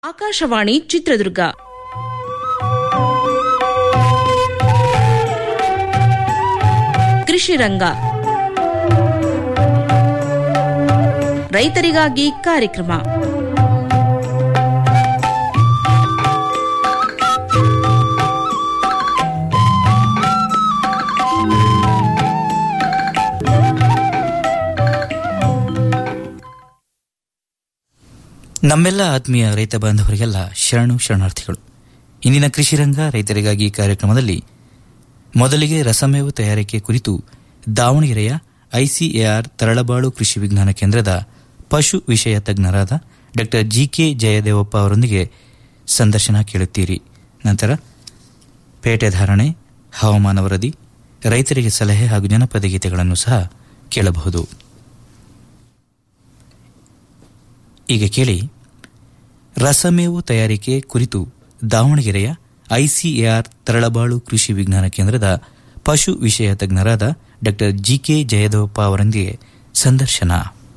ಆಕಾಶವಾಣಿ ಚಿತ್ರದುರ್ಗ ಕೃಷಿ ರಂಗ ರೈತರಿಗಾಗಿ ಕಾರ್ಯಕ್ರಮ ನಮ್ಮೆಲ್ಲ ಆತ್ಮೀಯ ರೈತ ಬಾಂಧವರಿಗೆಲ್ಲ ಶರಣು ಶರಣಾರ್ಥಿಗಳು ಇಂದಿನ ಕೃಷಿ ರಂಗ ರೈತರಿಗಾಗಿ ಕಾರ್ಯಕ್ರಮದಲ್ಲಿ ಮೊದಲಿಗೆ ರಸಮೇವು ತಯಾರಿಕೆ ಕುರಿತು ದಾವಣಗೆರೆಯ ಐಸಿಎಆರ್ ತರಳಬಾಳು ಕೃಷಿ ವಿಜ್ಞಾನ ಕೇಂದ್ರದ ಪಶು ವಿಷಯ ತಜ್ಞರಾದ ಡಾ ಜಿಕೆ ಜಯದೇವಪ್ಪ ಅವರೊಂದಿಗೆ ಸಂದರ್ಶನ ಕೇಳುತ್ತೀರಿ ನಂತರ ಪೇಟೆ ಧಾರಣೆ ಹವಾಮಾನ ವರದಿ ರೈತರಿಗೆ ಸಲಹೆ ಹಾಗೂ ಜನಪದ ಗೀತೆಗಳನ್ನು ಸಹ ಕೇಳಬಹುದು ಈಗ ಕೇಳಿ ರಸಮೇವು ತಯಾರಿಕೆ ಕುರಿತು ದಾವಣಗೆರೆಯ ಐಸಿಎಆರ್ ತರಳಬಾಳು ಕೃಷಿ ವಿಜ್ಞಾನ ಕೇಂದ್ರದ ಪಶು ವಿಷಯ ತಜ್ಞರಾದ ಡಾ ಜಿಕೆ ಜಯದೇವಪ್ಪ ಅವರೊಂದಿಗೆ ಸಂದರ್ಶನ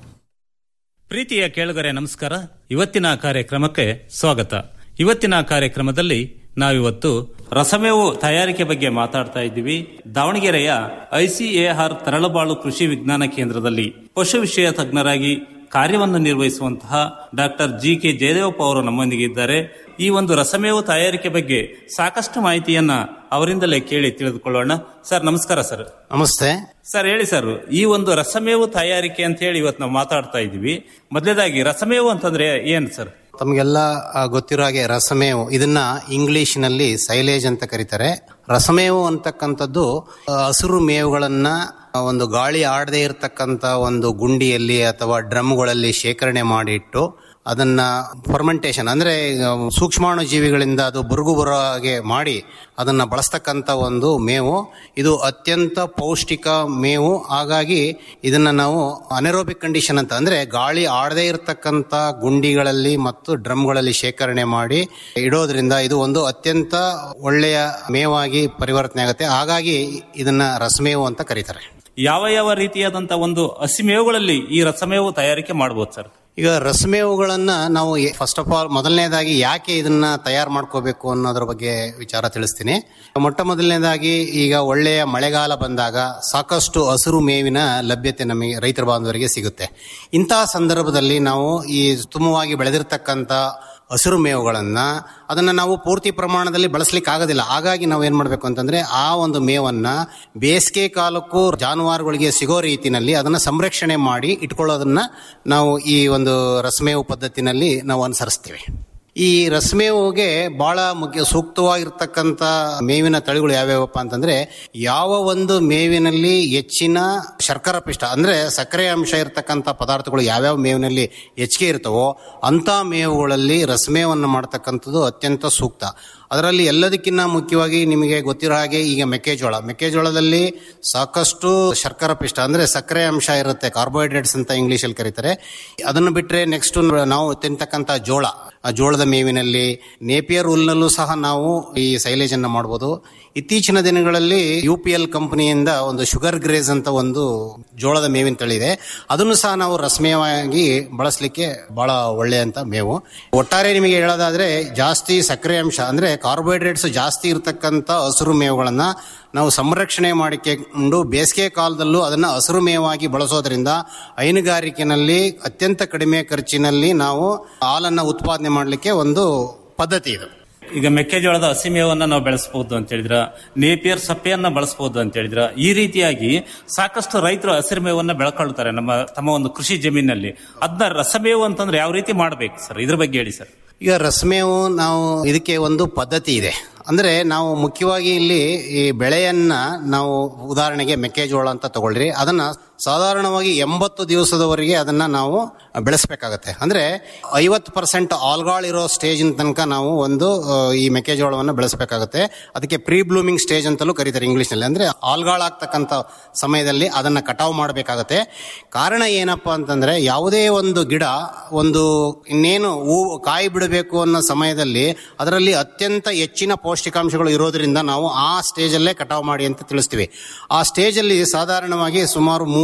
ಪ್ರೀತಿಯ ಕೇಳುಗರೆ ನಮಸ್ಕಾರ ಇವತ್ತಿನ ಕಾರ್ಯಕ್ರಮಕ್ಕೆ ಸ್ವಾಗತ ಇವತ್ತಿನ ಕಾರ್ಯಕ್ರಮದಲ್ಲಿ ನಾವಿವತ್ತು ರಸಮೇವು ತಯಾರಿಕೆ ಬಗ್ಗೆ ಮಾತಾಡ್ತಾ ಇದ್ದೀವಿ ದಾವಣಗೆರೆಯ ಐಸಿಎಆರ್ ತರಳಬಾಳು ಕೃಷಿ ವಿಜ್ಞಾನ ಕೇಂದ್ರದಲ್ಲಿ ಪಶು ವಿಷಯ ತಜ್ಞರಾಗಿ ಕಾರ್ಯವನ್ನು ನಿರ್ವಹಿಸುವಂತಹ ಡಾಕ್ಟರ್ ಜಿ ಕೆ ಜಯದೇವಪ್ಪ ಅವರು ನಮ್ಮೊಂದಿಗೆ ಇದ್ದಾರೆ ಈ ಒಂದು ರಸಮೇವು ತಯಾರಿಕೆ ಬಗ್ಗೆ ಸಾಕಷ್ಟು ಮಾಹಿತಿಯನ್ನ ಅವರಿಂದಲೇ ಕೇಳಿ ತಿಳಿದುಕೊಳ್ಳೋಣ ಸರ್ ನಮಸ್ಕಾರ ಸರ್ ನಮಸ್ತೆ ಸರ್ ಹೇಳಿ ಸರ್ ಈ ಒಂದು ರಸಮೇವು ತಯಾರಿಕೆ ಅಂತ ಹೇಳಿ ಇವತ್ತು ನಾವು ಮಾತಾಡ್ತಾ ಇದ್ದೀವಿ ಮೊದಲೇದಾಗಿ ರಸಮೇವು ಅಂತಂದ್ರೆ ಏನ್ ಸರ್ ತಮಗೆಲ್ಲ ಆ, ಗೊತ್ತಿರೋ ಹಾಗೆ ರಸಮೇವು ಇದನ್ನ ಇಂಗ್ಲಿಷ್ನಲ್ಲಿ ಸೈಲೇಜ್ ಅಂತ ಕರೀತಾರೆ ರಸಮೇವು ಅಂತಕ್ಕಂಥದ್ದು ಆ, ಹಸಿರು ಮೇವುಗಳನ್ನ ಆ, ಒಂದು ಗಾಳಿ ಆಡದೇ ಇರತಕ್ಕಂತ ಒಂದು ಗುಂಡಿಯಲ್ಲಿ ಅಥವಾ ಡ್ರಮ್ಗಳಲ್ಲಿ ಶೇಖರಣೆ ಮಾಡಿಟ್ಟು ಅದನ್ನ ಫರ್ಮೆಂಟೇಶನ್ ಅಂದ್ರೆ ಈಗ ಸೂಕ್ಷ್ಮಾಣು ಜೀವಿಗಳಿಂದ ಅದು ಬುರುಗು ಬರೋ ಹಾಗೆ ಮಾಡಿ ಅದನ್ನ ಬಳಸ್ತಕ್ಕಂಥ ಒಂದು ಮೇವು ಇದು ಅತ್ಯಂತ ಪೌಷ್ಟಿಕ ಮೇವು ಹಾಗಾಗಿ ಇದನ್ನ ನಾವು ಅನೆರೋಬಿಕ್ ಕಂಡೀಷನ್ ಅಂತ ಅಂದ್ರೆ ಗಾಳಿ ಆಡದೇ ಇರತಕ್ಕಂಥ ಗುಂಡಿಗಳಲ್ಲಿ ಮತ್ತು ಡ್ರಮ್ಗಳಲ್ಲಿ ಶೇಖರಣೆ ಮಾಡಿ ಇಡೋದ್ರಿಂದ ಇದು ಒಂದು ಅತ್ಯಂತ ಒಳ್ಳೆಯ ಮೇವಾಗಿ ಪರಿವರ್ತನೆ ಆಗುತ್ತೆ ಹಾಗಾಗಿ ಇದನ್ನ ರಸಮೇವು ಅಂತ ಕರೀತಾರೆ ಯಾವ ಯಾವ ರೀತಿಯಾದಂತ ಒಂದು ಹಸಿಮೇವುಗಳಲ್ಲಿ ಈ ರಸಮೇವು ತಯಾರಿಕೆ ಮಾಡಬಹುದು ಸರ್ ಈಗ ರಸಮೇವುಗಳನ್ನ ನಾವು ಫಸ್ಟ್ ಆಫ್ ಆಲ್ ಮೊದಲನೇದಾಗಿ ಯಾಕೆ ಇದನ್ನ ತಯಾರು ಮಾಡ್ಕೋಬೇಕು ಅನ್ನೋದ್ರ ಬಗ್ಗೆ ವಿಚಾರ ತಿಳಿಸ್ತೀನಿ ಮೊಟ್ಟ ಮೊದಲನೇದಾಗಿ ಈಗ ಒಳ್ಳೆಯ ಮಳೆಗಾಲ ಬಂದಾಗ ಸಾಕಷ್ಟು ಹಸಿರು ಮೇವಿನ ಲಭ್ಯತೆ ನಮಗೆ ರೈತರ ಬಾಂಧವರಿಗೆ ಸಿಗುತ್ತೆ ಇಂತಹ ಸಂದರ್ಭದಲ್ಲಿ ನಾವು ಈ ಉತ್ತಮವಾಗಿ ಬೆಳೆದಿರ್ತಕ್ಕಂಥ ಹಸಿರು ಮೇವುಗಳನ್ನ ಅದನ್ನ ನಾವು ಪೂರ್ತಿ ಪ್ರಮಾಣದಲ್ಲಿ ಬಳಸಲಿಕ್ಕೆ ಆಗೋದಿಲ್ಲ ಹಾಗಾಗಿ ನಾವು ಏನ್ ಮಾಡಬೇಕು ಅಂತಂದ್ರೆ ಆ ಒಂದು ಮೇವನ್ನ ಬೇಸಿಗೆ ಕಾಲಕ್ಕೂ ಜಾನುವಾರುಗಳಿಗೆ ಸಿಗೋ ರೀತಿನಲ್ಲಿ ಅದನ್ನ ಸಂರಕ್ಷಣೆ ಮಾಡಿ ಇಟ್ಕೊಳ್ಳೋದನ್ನ ನಾವು ಈ ಒಂದು ರಸಮೇವು ಪದ್ಧತಿನಲ್ಲಿ ನಾವು ಅನುಸರಿಸ್ತೀವಿ ಈ ರಸಮೇವಿಗೆ ಬಹಳ ಮುಖ್ಯ ಸೂಕ್ತವಾಗಿರ್ತಕ್ಕಂಥ ಮೇವಿನ ತಳಿಗಳು ಯಾವ್ಯಾವಪ್ಪ ಅಂತಂದ್ರೆ ಯಾವ ಒಂದು ಮೇವಿನಲ್ಲಿ ಹೆಚ್ಚಿನ ಶರ್ಕರ ಪಿಷ್ಟ ಅಂದ್ರೆ ಸಕ್ಕರೆ ಅಂಶ ಇರತಕ್ಕಂಥ ಪದಾರ್ಥಗಳು ಯಾವ್ಯಾವ ಮೇವಿನಲ್ಲಿ ಹೆಚ್ಚಿಗೆ ಇರ್ತವೋ ಅಂತ ಮೇವುಗಳಲ್ಲಿ ರಸಮೇವನ್ನು ಮಾಡ್ತಕ್ಕಂಥದ್ದು ಅತ್ಯಂತ ಸೂಕ್ತ ಅದರಲ್ಲಿ ಎಲ್ಲದಕ್ಕಿಂತ ಮುಖ್ಯವಾಗಿ ನಿಮಗೆ ಗೊತ್ತಿರೋ ಹಾಗೆ ಈಗ ಮೆಕ್ಕೆಜೋಳ ಮೆಕ್ಕೆಜೋಳದಲ್ಲಿ ಸಾಕಷ್ಟು ಶರ್ಕರ ಪಿಷ್ಟ ಅಂದ್ರೆ ಸಕ್ಕರೆ ಅಂಶ ಇರುತ್ತೆ ಕಾರ್ಬೋಹೈಡ್ರೇಟ್ಸ್ ಅಂತ ಇಂಗ್ಲಿಷ್ ಅಲ್ಲಿ ಕರೀತಾರೆ ಅದನ್ನು ಬಿಟ್ರೆ ನೆಕ್ಸ್ಟ್ ನಾವು ತಿಂತಕ್ಕಂಥ ಜೋಳ ಆ ಜೋಳದ ಮೇವಿನಲ್ಲಿ ನೇಪಿಯರ್ ಹುಲ್ನಲ್ಲೂ ಸಹ ನಾವು ಈ ಸೈಲೇಜ್ ಅನ್ನ ಮಾಡಬಹುದು ಇತ್ತೀಚಿನ ದಿನಗಳಲ್ಲಿ ಯು ಪಿ ಎಲ್ ಕಂಪನಿಯಿಂದ ಒಂದು ಶುಗರ್ ಗ್ರೇಸ್ ಅಂತ ಒಂದು ಜೋಳದ ಮೇವಿನ ತಳಿ ಇದೆ ಅದನ್ನು ಸಹ ನಾವು ರಸಮೇವಾಗಿ ಬಳಸಲಿಕ್ಕೆ ಬಹಳ ಒಳ್ಳೆಯಂತ ಮೇವು ಒಟ್ಟಾರೆ ನಿಮಗೆ ಹೇಳೋದಾದ್ರೆ ಜಾಸ್ತಿ ಸಕ್ಕರೆ ಅಂಶ ಅಂದ್ರೆ ಕಾರ್ಬೋಹೈಡ್ರೇಟ್ಸ್ ಜಾಸ್ತಿ ಇರತಕ್ಕಂತ ಹಸಿರು ಮೇವುಗಳನ್ನ ನಾವು ಸಂರಕ್ಷಣೆ ಮಾಡಿಕೊಂಡು ಬೇಸಿಗೆ ಕಾಲದಲ್ಲೂ ಅದನ್ನ ಹಸಿರು ಮೇವಾಗಿ ಬಳಸೋದ್ರಿಂದ ಹೈನುಗಾರಿಕೆನಲ್ಲಿ ಅತ್ಯಂತ ಕಡಿಮೆ ಖರ್ಚಿನಲ್ಲಿ ನಾವು ಹಾಲನ್ನ ಉತ್ಪಾದನೆ ಮಾಡಲಿಕ್ಕೆ ಒಂದು ಪದ್ಧತಿ ಇದು ಈಗ ಮೆಕ್ಕೆಜೋಳದ ಹಸಿಮೇವನ್ನ ನಾವು ಬೆಳೆಸಬಹುದು ಅಂತ ಹೇಳಿದ್ರ ನೇಪಿಯರ್ ಸಪ್ಪೆಯನ್ನ ಬಳಸಬಹುದು ಅಂತ ಹೇಳಿದ್ರ ಈ ರೀತಿಯಾಗಿ ಸಾಕಷ್ಟು ರೈತರು ಹಸಿರು ಮೇವನ್ನ ಬೆಳ್ಕೊಳ್ತಾರೆ ನಮ್ಮ ತಮ್ಮ ಒಂದು ಕೃಷಿ ಜಮೀನಲ್ಲಿ ಅದನ್ನ ರಸಮೇವು ಅಂತಂದ್ರೆ ಯಾವ ರೀತಿ ಮಾಡ್ಬೇಕು ಸರ್ ಇದ್ರ ಬಗ್ಗೆ ಹೇಳಿ ಸರ್ ಈಗ ರಸಮೇವು ನಾವು ಇದಕ್ಕೆ ಒಂದು ಪದ್ಧತಿ ಇದೆ ಅಂದ್ರೆ ನಾವು ಮುಖ್ಯವಾಗಿ ಇಲ್ಲಿ ಈ ಬೆಳೆಯನ್ನ ನಾವು ಉದಾಹರಣೆಗೆ ಮೆಕ್ಕೆಜೋಳ ಅಂತ ತಗೊಳ್ರಿ ಅದನ್ನ ಸಾಧಾರಣವಾಗಿ ಎಂಬತ್ತು ದಿವಸದವರೆಗೆ ಅದನ್ನ ನಾವು ಬೆಳೆಸಬೇಕಾಗತ್ತೆ ಅಂದ್ರೆ ಐವತ್ತು ಪರ್ಸೆಂಟ್ ಆಲ್ಗಾಳ್ ಇರೋ ಸ್ಟೇಜ್ ತನಕ ನಾವು ಒಂದು ಆ, ಈ ಮೆಕ್ಕೆಜೋಳವನ್ನು ಬೆಳೆಸಬೇಕಾಗತ್ತೆ ಅದಕ್ಕೆ ಪ್ರೀ ಬ್ಲೂಮಿಂಗ್ ಸ್ಟೇಜ್ ಅಂತಲೂ ಕರೀತಾರೆ ಇಂಗ್ಲಿಷ್ನಲ್ಲಿ ಅಂದ್ರೆ ಆಲ್ಗಾಳ್ ಆಗ್ತಕ್ಕಂಥ ಸಮಯದಲ್ಲಿ ಅದನ್ನ ಕಟಾವು ಮಾಡಬೇಕಾಗತ್ತೆ ಕಾರಣ ಏನಪ್ಪಾ ಅಂತಂದ್ರೆ ಯಾವುದೇ ಒಂದು ಗಿಡ ಒಂದು ಇನ್ನೇನು ಹೂ ಕಾಯಿ ಬಿಡಬೇಕು ಅನ್ನೋ ಸಮಯದಲ್ಲಿ ಅದರಲ್ಲಿ ಅತ್ಯಂತ ಹೆಚ್ಚಿನ ಪೌಷ್ಟಿಕಾಂಶಗಳು ಇರೋದ್ರಿಂದ ನಾವು ಆ ಸ್ಟೇಜಲ್ಲೇ ಕಟಾವು ಮಾಡಿ ಅಂತ ತಿಳಿಸ್ತೀವಿ ಆ ಸ್ಟೇಜಲ್ಲಿ ಸಾಧಾರಣವಾಗಿ ಸುಮಾರು ಮೂವತ್ತು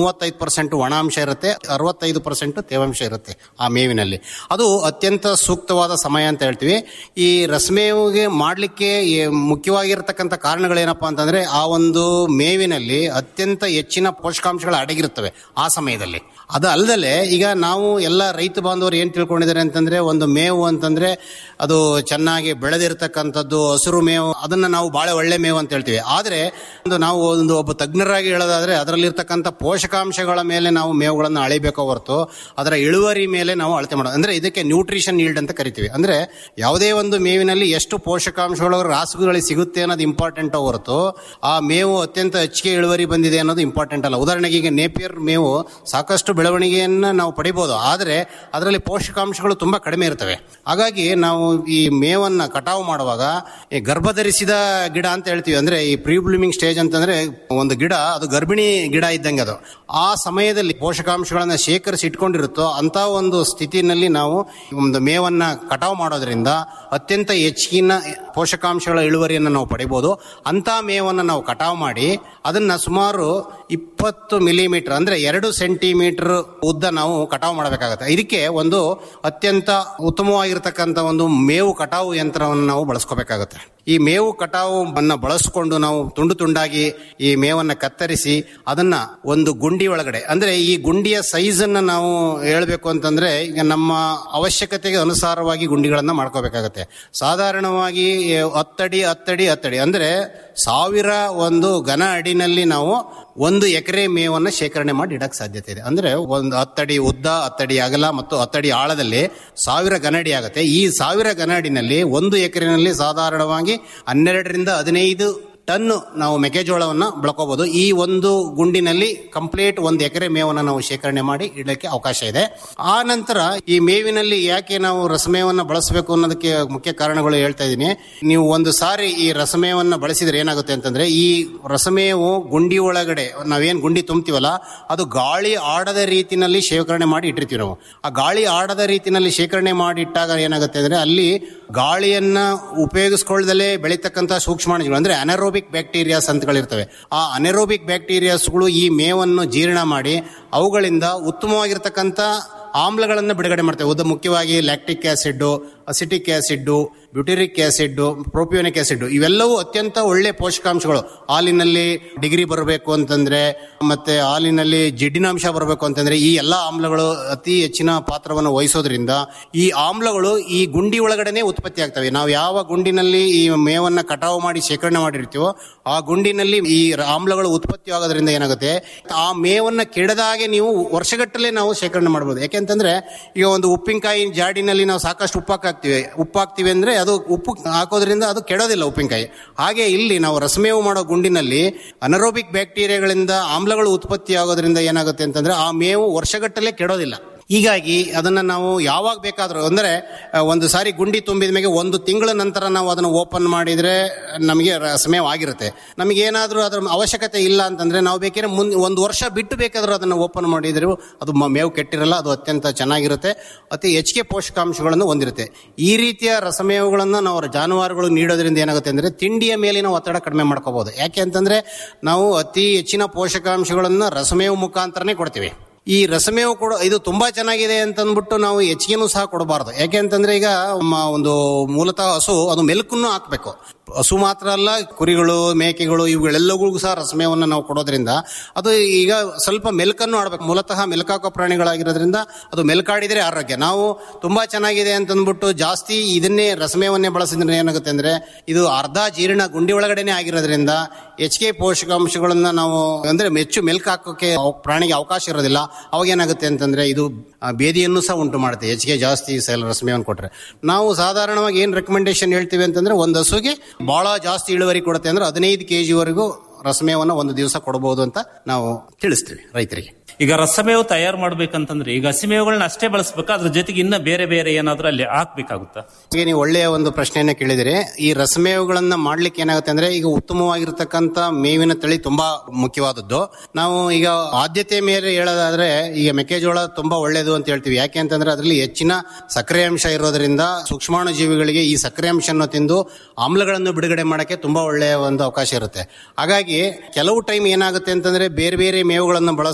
ಮೂವತ್ತೈದು ಪರ್ಸೆಂಟ್ ಒಣಾಂಶ ಇರುತ್ತೆ ಅರವತ್ತೈದು ಪರ್ಸೆಂಟ್ ತೇವಾಂಶ ಇರುತ್ತೆ ಆ ಮೇವಿನಲ್ಲಿ ಅದು ಅತ್ಯಂತ ಸೂಕ್ತವಾದ ಸಮಯ ಅಂತ ಹೇಳ್ತೀವಿ ಈ ರಸಮೇವಿಗೆ ಮಾಡಲಿಕ್ಕೆ ಮುಖ್ಯವಾಗಿರ್ತಕ್ಕಂಥ ಕಾರಣಗಳೇನಪ್ಪ ಅಂತಂದ್ರೆ ಆ ಒಂದು ಮೇವಿನಲ್ಲಿ ಅತ್ಯಂತ ಹೆಚ್ಚಿನ ಪೋಷಕಾಂಶಗಳು ಅಡಗಿರುತ್ತವೆ ಆ ಸಮಯದಲ್ಲಿ ಅದು ಅಲ್ಲದೆ ಈಗ ನಾವು ಎಲ್ಲ ರೈತ ಬಾಂಧವರು ಏನು ತಿಳ್ಕೊಂಡಿದ್ದಾರೆ ಅಂತಂದ್ರೆ ಒಂದು ಮೇವು ಅಂತಂದ್ರೆ ಅದು ಚೆನ್ನಾಗಿ ಬೆಳೆದಿರ್ತಕ್ಕಂಥದ್ದು ಹಸಿರು ಮೇವು ಅದನ್ನ ನಾವು ಬಹಳ ಒಳ್ಳೆ ಮೇವು ಅಂತ ಹೇಳ್ತೀವಿ ಆದ್ರೆ ಒಂದು ನಾವು ಒಂದು ಒಬ್ಬ ತಜ್ಞರಾಗಿ ಹೇಳೋದಾದ್ರೆ ಅದರಲ್ಲಿರ್ತಕ್ಕಂಥ ಪೋಷಕಾಂಶಗಳ ಮೇಲೆ ನಾವು ಮೇವುಗಳನ್ನು ಅಳಿಬೇಕೋ ಹೊರತು ಅದರ ಇಳುವರಿ ಮೇಲೆ ನಾವು ಅಳತೆ ಮಾಡೋದು ಅಂದ್ರೆ ಇದಕ್ಕೆ ನ್ಯೂಟ್ರಿಷನ್ ಈಲ್ಡ್ ಅಂತ ಕರಿತೀವಿ ಅಂದ್ರೆ ಯಾವುದೇ ಒಂದು ಮೇವಿನಲ್ಲಿ ಎಷ್ಟು ಪೋಷಕಾಂಶಗಳು ರಾಸುಗಳಿಗೆ ಸಿಗುತ್ತೆ ಅನ್ನೋದು ಇಂಪಾರ್ಟೆಂಟ್ ಹೊರತು ಆ ಮೇವು ಅತ್ಯಂತ ಹೆಚ್ಚಿಗೆ ಇಳುವರಿ ಬಂದಿದೆ ಅನ್ನೋದು ಇಂಪಾರ್ಟೆಂಟ್ ಅಲ್ಲ ಉದಾಹರಣೆಗೆ ಈಗ ನೇಪಿಯರ್ ಮೇವು ಸಾಕಷ್ಟು ಬೆಳವಣಿಗೆಯನ್ನ ನಾವು ಪಡಿಬಹುದು ಆದರೆ ಅದರಲ್ಲಿ ಪೋಷಕಾಂಶಗಳು ತುಂಬಾ ಕಡಿಮೆ ಇರ್ತವೆ ಹಾಗಾಗಿ ನಾವು ಈ ಮೇವನ್ನ ಕಟಾವು ಮಾಡುವಾಗ ಈ ಗರ್ಭಧರಿಸಿದ ಗಿಡ ಅಂತ ಹೇಳ್ತೀವಿ ಅಂದ್ರೆ ಈ ಪ್ರೀ ಬ್ಲೂಮಿಂಗ್ ಸ್ಟೇಜ್ ಅಂತಂದ್ರೆ ಒಂದು ಗಿಡ ಅದು ಗರ್ಭಿಣಿ ಗಿಡ ಇದ್ದಂಗೆ ಅದು ಆ ಸಮಯದಲ್ಲಿ ಪೋಷಕಾಂಶಗಳನ್ನ ಶೇಖರಿಸಿ ಇಟ್ಕೊಂಡಿರುತ್ತೋ ಅಂತ ಒಂದು ಸ್ಥಿತಿನಲ್ಲಿ ನಾವು ಒಂದು ಮೇವನ್ನ ಕಟಾವು ಮಾಡೋದ್ರಿಂದ ಅತ್ಯಂತ ಹೆಚ್ಚಿನ ಪೋಷಕಾಂಶಗಳ ಇಳುವರಿಯನ್ನು ನಾವು ಪಡಿಬಹುದು ಅಂತ ಮೇವನ್ನು ನಾವು ಕಟಾವು ಮಾಡಿ ಅದನ್ನ ಸುಮಾರು ಇಪ್ಪತ್ತು ಮಿಲಿಮೀಟರ್ ಅಂದ್ರೆ ಎರಡು ಸೆಂಟಿಮೀಟರ್ ಉದ್ದ ನಾವು ಕಟಾವು ಮಾಡಬೇಕಾಗತ್ತೆ ಇದಕ್ಕೆ ಒಂದು ಅತ್ಯಂತ ಉತ್ತಮವಾಗಿರ್ತಕ್ಕಂಥ ಒಂದು ಮೇವು ಕಟಾವು ಯಂತ್ರವನ್ನು ನಾವು ಬಳಸ್ಕೋಬೇಕಾಗತ್ತೆ ಈ ಮೇವು ಕಟಾವು ಅನ್ನ ಬಳಸ್ಕೊಂಡು ನಾವು ತುಂಡು ತುಂಡಾಗಿ ಈ ಮೇವನ್ನ ಕತ್ತರಿಸಿ ಅದನ್ನ ಒಂದು ಗುಂಡಿ ಒಳಗಡೆ ಅಂದ್ರೆ ಈ ಗುಂಡಿಯ ಸೈಜ್ ಅನ್ನ ನಾವು ಹೇಳ್ಬೇಕು ಅಂತಂದ್ರೆ ಈಗ ನಮ್ಮ ಅವಶ್ಯಕತೆಗೆ ಅನುಸಾರವಾಗಿ ಗುಂಡಿಗಳನ್ನ ಮಾಡ್ಕೋಬೇಕಾಗತ್ತೆ ಸಾಧಾರಣವಾಗಿ ಹತ್ತಡಿ ಹತ್ತಡಿ ಹತ್ತಡಿ ಅಂದ್ರೆ ಸಾವಿರ ಒಂದು ಘನ ಅಡಿನಲ್ಲಿ ನಾವು ಒಂದು ಎಕರೆ ಮೇವನ್ನ ಶೇಖರಣೆ ಮಾಡಿ ಇಡಕ್ ಸಾಧ್ಯತೆ ಇದೆ ಅಂದ್ರೆ ಒಂದು ಹತ್ತಡಿ ಉದ್ದ ಹತ್ತಡಿ ಅಗಲ ಮತ್ತು ಹತ್ತಡಿ ಆಳದಲ್ಲಿ ಸಾವಿರ ಘನ ಅಡಿ ಆಗುತ್ತೆ ಈ ಸಾವಿರ ಘನ ಅಡಿನಲ್ಲಿ ಒಂದು ಎಕರೆನಲ್ಲಿ ಸಾಧಾರಣವಾಗಿ ಹನ್ನೆರಡರಿಂದ ಹದಿನೈದು ಟನ್ ನಾವು ಮೆಕ್ಕೆಜೋಳವನ್ನು ಬೆಳ್ಕೋಬಹುದು ಈ ಒಂದು ಗುಂಡಿನಲ್ಲಿ ಕಂಪ್ಲೀಟ್ ಒಂದು ಎಕರೆ ಮೇವನ್ನು ನಾವು ಶೇಖರಣೆ ಮಾಡಿ ಇಡಲಿಕ್ಕೆ ಅವಕಾಶ ಇದೆ ಆ ನಂತರ ಈ ಮೇವಿನಲ್ಲಿ ಯಾಕೆ ನಾವು ರಸಮೇವನ್ನ ಬಳಸಬೇಕು ಅನ್ನೋದಕ್ಕೆ ಮುಖ್ಯ ಕಾರಣಗಳು ಹೇಳ್ತಾ ಇದ್ದೀನಿ ನೀವು ಒಂದು ಸಾರಿ ಈ ರಸಮೇವನ್ನ ಬಳಸಿದ್ರೆ ಏನಾಗುತ್ತೆ ಅಂತಂದ್ರೆ ಈ ರಸಮೇವು ಗುಂಡಿ ಒಳಗಡೆ ನಾವೇನ್ ಗುಂಡಿ ತುಂಬ್ತೀವಲ್ಲ ಅದು ಗಾಳಿ ಆಡದ ರೀತಿನಲ್ಲಿ ಶೇಖರಣೆ ಮಾಡಿ ಇಟ್ಟಿರ್ತೀವಿ ನಾವು ಆ ಗಾಳಿ ಆಡದ ರೀತಿನಲ್ಲಿ ಶೇಖರಣೆ ಮಾಡಿ ಇಟ್ಟಾಗ ಏನಾಗುತ್ತೆ ಅಂದ್ರೆ ಅಲ್ಲಿ ಗಾಳಿಯನ್ನ ಉಪಯೋಗಿಸ್ಕೊಳ್ದಲೇ ಬೆಳೀತಕ್ಕಂಥ ಸೂಕ್ಷ್ಮಾಣುಗಳು ಅಂದ್ರೆ ಅನರೋಬಿಕ್ ಬ್ಯಾಕ್ಟೀರಿಯಾಸ್ ಅಂತಗಳಿರ್ತವೆ ಆ ಅನೆರೋಬಿಕ್ ಬ್ಯಾಕ್ಟೀರಿಯಾಸ್ಗಳು ಈ ಮೇವನ್ನು ಜೀರ್ಣ ಮಾಡಿ ಅವುಗಳಿಂದ ಉತ್ತಮವಾಗಿರ್ತಕ್ಕಂಥ ಆಮ್ಲಗಳನ್ನು ಬಿಡುಗಡೆ ಮಾಡ್ತವೆ ಉದ ಮುಖ್ಯವಾಗಿ lactic acid acetic acid butyric acid propionic acid ಇವೆಲ್ಲವೂ ಅತ್ಯಂತ ಒಳ್ಳೆ ಪೋಷಕಾಂಶಗಳು ಹಾಲಿನಲ್ಲಿ ಡಿಗ್ರಿ ಬರಬೇಕು ಅಂತಂದ್ರೆ ಮತ್ತೆ ಹಾಲಿನಲ್ಲಿ ಜಿಡ್ಡಿನಾಂಶ ಬರಬೇಕು ಅಂತಂದ್ರೆ ಈ ಎಲ್ಲ ಆಮ್ಲಗಳು ಅತಿ ಹೆಚ್ಚಿನ ಪಾತ್ರವನ್ನು ವಹಿಸೋದ್ರಿಂದ ಈ ಆಮ್ಲಗಳು ಈ ಗುಂಡಿ ಒಳಗಡೆನೆ ಉತ್ಪತ್ತಿ ಆಗ್ತವೆ ನಾವು ಯಾವ ಗುಂಡಿನಲ್ಲಿ ಈ ಮೇವನ್ನ ಕಟಾವು ಮಾಡಿ ಶೇಖರಣೆ ಮಾಡಿರ್ತೀವೋ ಆ ಗುಂಡಿನಲ್ಲಿ ಈ ಆಮ್ಲಗಳು ಉತ್ಪತ್ತಿ ಆಗೋದ್ರಿಂದ ಏನಾಗುತ್ತೆ ಆ ಮೇವನ್ನ ಕೆಡದಾಗೆ ನೀವು ವರ್ಷಗಟ್ಟಲೆ ನಾವು ಶೇಖರಣೆ ಮಾಡಬಹುದು ಯಾಕೆಂತಂದ್ರೆ ಈಗ ಒಂದು ಉಪ್ಪಿನಕಾಯಿ ಜಾಡಿನಲ್ಲಿ ನಾವು ಸಾಕಷ್ಟು ಉಪ್ಪಾಕ್ ಹಾಕ್ತಿವಿ ಉಪ್ಪು ಹಾಕ್ತಿವಿ ಅಂದ್ರೆ ಅದು ಉಪ್ಪು ಹಾಕೋದ್ರಿಂದ ಅದು ಕೆಡೋದಿಲ್ಲ ಉಪ್ಪಿನಕಾಯಿ ಹಾಗೆ ಇಲ್ಲಿ ನಾವು ರಸಮೇವು ಮಾಡೋ ಗುಂಡಿನಲ್ಲಿ ಅನರೋಬಿಕ್ ಬ್ಯಾಕ್ಟೀರಿಯಾಗಳಿಂದ ಆಮ್ಲಗಳು ಉತ್ಪತ್ತಿ ಆಗೋದ್ರಿಂದ ಏನಾಗುತ್ತೆ ಅಂತಂದ್ರೆ ಆ ಮೇವು ವರ್ಷಗಟ್ಟಲೆ ಕೆಡೋದಿಲ್ಲ ಹೀಗಾಗಿ ಅದನ್ನ ನಾವು ಯಾವಾಗ ಬೇಕಾದ್ರೂ ಅಂದ್ರೆ ಅಹ್, ಒಂದು ಸಾರಿ ಗುಂಡಿ ತುಂಬಿದ ಮೇಲೆ ಒಂದು ತಿಂಗಳ ನಂತರ ನಾವು ಅದನ್ನು ಓಪನ್ ಮಾಡಿದ್ರೆ ನಮಗೆ ರಸಮೇವ್ ಆಗಿರುತ್ತೆ ನಮಗೆ ಏನಾದ್ರೂ ಅದ್ರ ಅವಶ್ಯಕತೆ ಇಲ್ಲ ಅಂತಂದ್ರೆ ನಾವು ಬೇಕಾದ್ರೆ ಮುಂದೆ ಒಂದು ವರ್ಷ ಬಿಟ್ಟು ಬೇಕಾದ್ರೂ ಅದನ್ನು ಓಪನ್ ಮಾಡಿದ್ರೆ ಅದು ಮ- ಮೇವು ಕೆಟ್ಟಿರಲ್ಲ ಅದು ಅತ್ಯಂತ ಚೆನ್ನಾಗಿರುತ್ತೆ ಅತಿ ಹೆಚ್ಚಿಗೆ ಪೋಷಕಾಂಶಗಳನ್ನು ಹೊಂದಿರುತ್ತೆ ಈ ರೀತಿಯ ರಸಮೇವುಗಳನ್ನು ನಾವು ಜಾನುವಾರುಗಳು ನೀಡೋದ್ರಿಂದ ಏನಾಗುತ್ತೆ ಅಂದ್ರೆ ತಿಂಡಿಯ ಮೇಲಿನ ಒತ್ತಡ ಕಡಿಮೆ ಮಾಡ್ಕೋಬಹುದು ಯಾಕೆ ಅಂತಂದ್ರೆ ನಾವು ಅತಿ ಹೆಚ್ಚಿನ ಪೋಷಕಾಂಶಗಳನ್ನು ರಸಮೇವು ಮುಖಾಂತರನೇ ಕೊಡ್ತೀವಿ ಈ ರಸಮೇವು ಕೊಡೋ ಇದು ತುಂಬಾ ಚೆನ್ನಾಗಿದೆ ಅಂತಂದ್ಬಿಟ್ಟು ನಾವು ಹೆಚ್ಚಿಗೆನೂ ಸಹ ಕೊಡಬಾರ್ದು ಯಾಕೆ ಅಂತಂದ್ರೆ ಈಗ ಮ- ಒಂದು ಮೂಲತಃ ಹಸು ಅದು ಮೆಲ್ಕನ್ನು ಹಾಕ್ಬೇಕು ಹಸು ಮಾತ್ರ ಅಲ್ಲ ಕುರಿಗಳು ಮೇಕೆಗಳು ಇವುಗಳೆಲ್ಲಗಳಿಗೂ ಸಹ ರಸಮೇವನ್ನು ನಾವು ಕೊಡೋದ್ರಿಂದ ಅದು ಈಗ ಸ್ವಲ್ಪ ಮೆಲ್ಕನ್ನು ಆಡ್ಬೇಕು ಮೂಲತಃ ಮೆಲ್ಕಾಕೋ ಪ್ರಾಣಿಗಳಾಗಿರೋದ್ರಿಂದ ಅದು ಮೆಲ್ಕಾಡಿದ್ರೆ ಆರೋಗ್ಯ ನಾವು ತುಂಬಾ ಚೆನ್ನಾಗಿದೆ ಅಂತಂದ್ಬಿಟ್ಟು ಜಾಸ್ತಿ ಇದನ್ನೇ ರಸಮೇವನ್ನೇ ಬಳಸಿದ್ರೆ ಏನಾಗುತ್ತೆ ಅಂದ್ರೆ ಇದು ಅರ್ಧ ಜೀರ್ಣ ಗುಂಡಿ ಒಳಗಡೆನೆ ಆಗಿರೋದ್ರಿಂದ ಹೆಚ್ಚಿಗೆ ಪೋಷಕಾಂಶಗಳನ್ನ ನಾವು ಅಂದ್ರೆ ಮೆಚ್ಚು ಮೆಲ್ಕ್ ಹಾಕೋಕೆ ಅವ್- ಪ್ರಾಣಿಗೆ ಅವಕಾಶ ಇರೋದಿಲ್ಲ ಅವಾಗ ಏನಾಗುತ್ತೆ ಅಂತಂದ್ರೆ ಇದು ಆ, ಬೇದಿಯನ್ನು ಸಹ ಉಂಟು ಮಾಡುತ್ತೆ ಹೆಚ್ಚಿಗೆ ಜಾಸ್ತಿ ಸೆಲ್ ರಸಮೇವನ್ನು ಕೊಟ್ರೆ ನಾವು ಸಾಧಾರಣವಾಗಿ ಏನ್ ರೆಕಮೆಂಡೇಶನ್ ಹೇಳ್ತೀವಿ ಅಂತಂದ್ರೆ ಒಂದು ಹಸುಗೆ ಬಹಳ ಜಾಸ್ತಿ ಇಳುವರಿ ಕೊಡುತ್ತೆ ಅಂದ್ರೆ ಹದಿನೈದು ಕೆಜಿವರೆಗೂ ರಸಮೇವನ್ನ ಒಂದು ದಿವಸ ಕೊಡಬಹುದು ಅಂತ ನಾವು ತಿಳಿಸ್ತೀವಿ ರೈತರಿಗೆ ಈಗ ರಸಮೇವು ತಯಾರು ಮಾಡ್ಬೇಕಂತಂದ್ರೆ ಈಗ ಹಸಿಮೇವುಗಳನ್ನ ಅಷ್ಟೇ ಬಳಸ್ಬೇಕಾ ಅದ್ರ ಜೊತೆಗೆ ಇನ್ನ ಬೇರೆ ಬೇರೆ ಏನಾದ್ರೂ ಅಲ್ಲಿ ಹಾಕ್ಬೇಕಾಗುತ್ತಾ ಈಗ ನೀವು ಒಳ್ಳೆಯ ಒಂದು ಪ್ರಶ್ನೆಯನ್ನ ಕೇಳಿದರೆ ಈ ರಸಮೇವುಗಳನ್ನ ಮಾಡ್ಲಿಕ್ಕೆ ಏನಾಗುತ್ತೆ ಅಂದ್ರೆ ಈಗ ಉತ್ತಮವಾಗಿರ್ತಕ್ಕಂಥ ಮೇವಿನ ತಳಿ ತುಂಬಾ ಮುಖ್ಯವಾದದ್ದು ನಾವು ಈಗ ಆದ್ಯತೆ ಮೇಲೆ ಹೇಳೋದಾದ್ರೆ ಈಗ ಮೆಕ್ಕೆಜೋಳ ತುಂಬಾ ಒಳ್ಳೆಯದು ಅಂತ ಹೇಳ್ತೀವಿ ಯಾಕೆ ಅಂತಂದ್ರೆ ಅದರಲ್ಲಿ ಹೆಚ್ಚಿನ ಸಕ್ಕರೆ ಅಂಶ ಇರೋದ್ರಿಂದ ಸೂಕ್ಷ್ಮಾಣು ಜೀವಿಗಳಿಗೆ ಈ ಸಕ್ಕರೆ ಅಂಶವನ್ನು ತಿಂದು ಆಮ್ಲಗಳನ್ನು ಬಿಡುಗಡೆ ಮಾಡಕ್ಕೆ ತುಂಬಾ ಒಳ್ಳೆಯ ಒಂದು ಅವಕಾಶ ಇರುತ್ತೆ ಹಾಗಾಗಿ ಕೆಲವು ಟೈಮ್ ಏನಾಗುತ್ತೆ ಅಂತಂದ್ರೆ ಬೇರೆ ಬೇರೆ ಮೇವುಗಳನ್ನು ಬಳಸುವಾಗ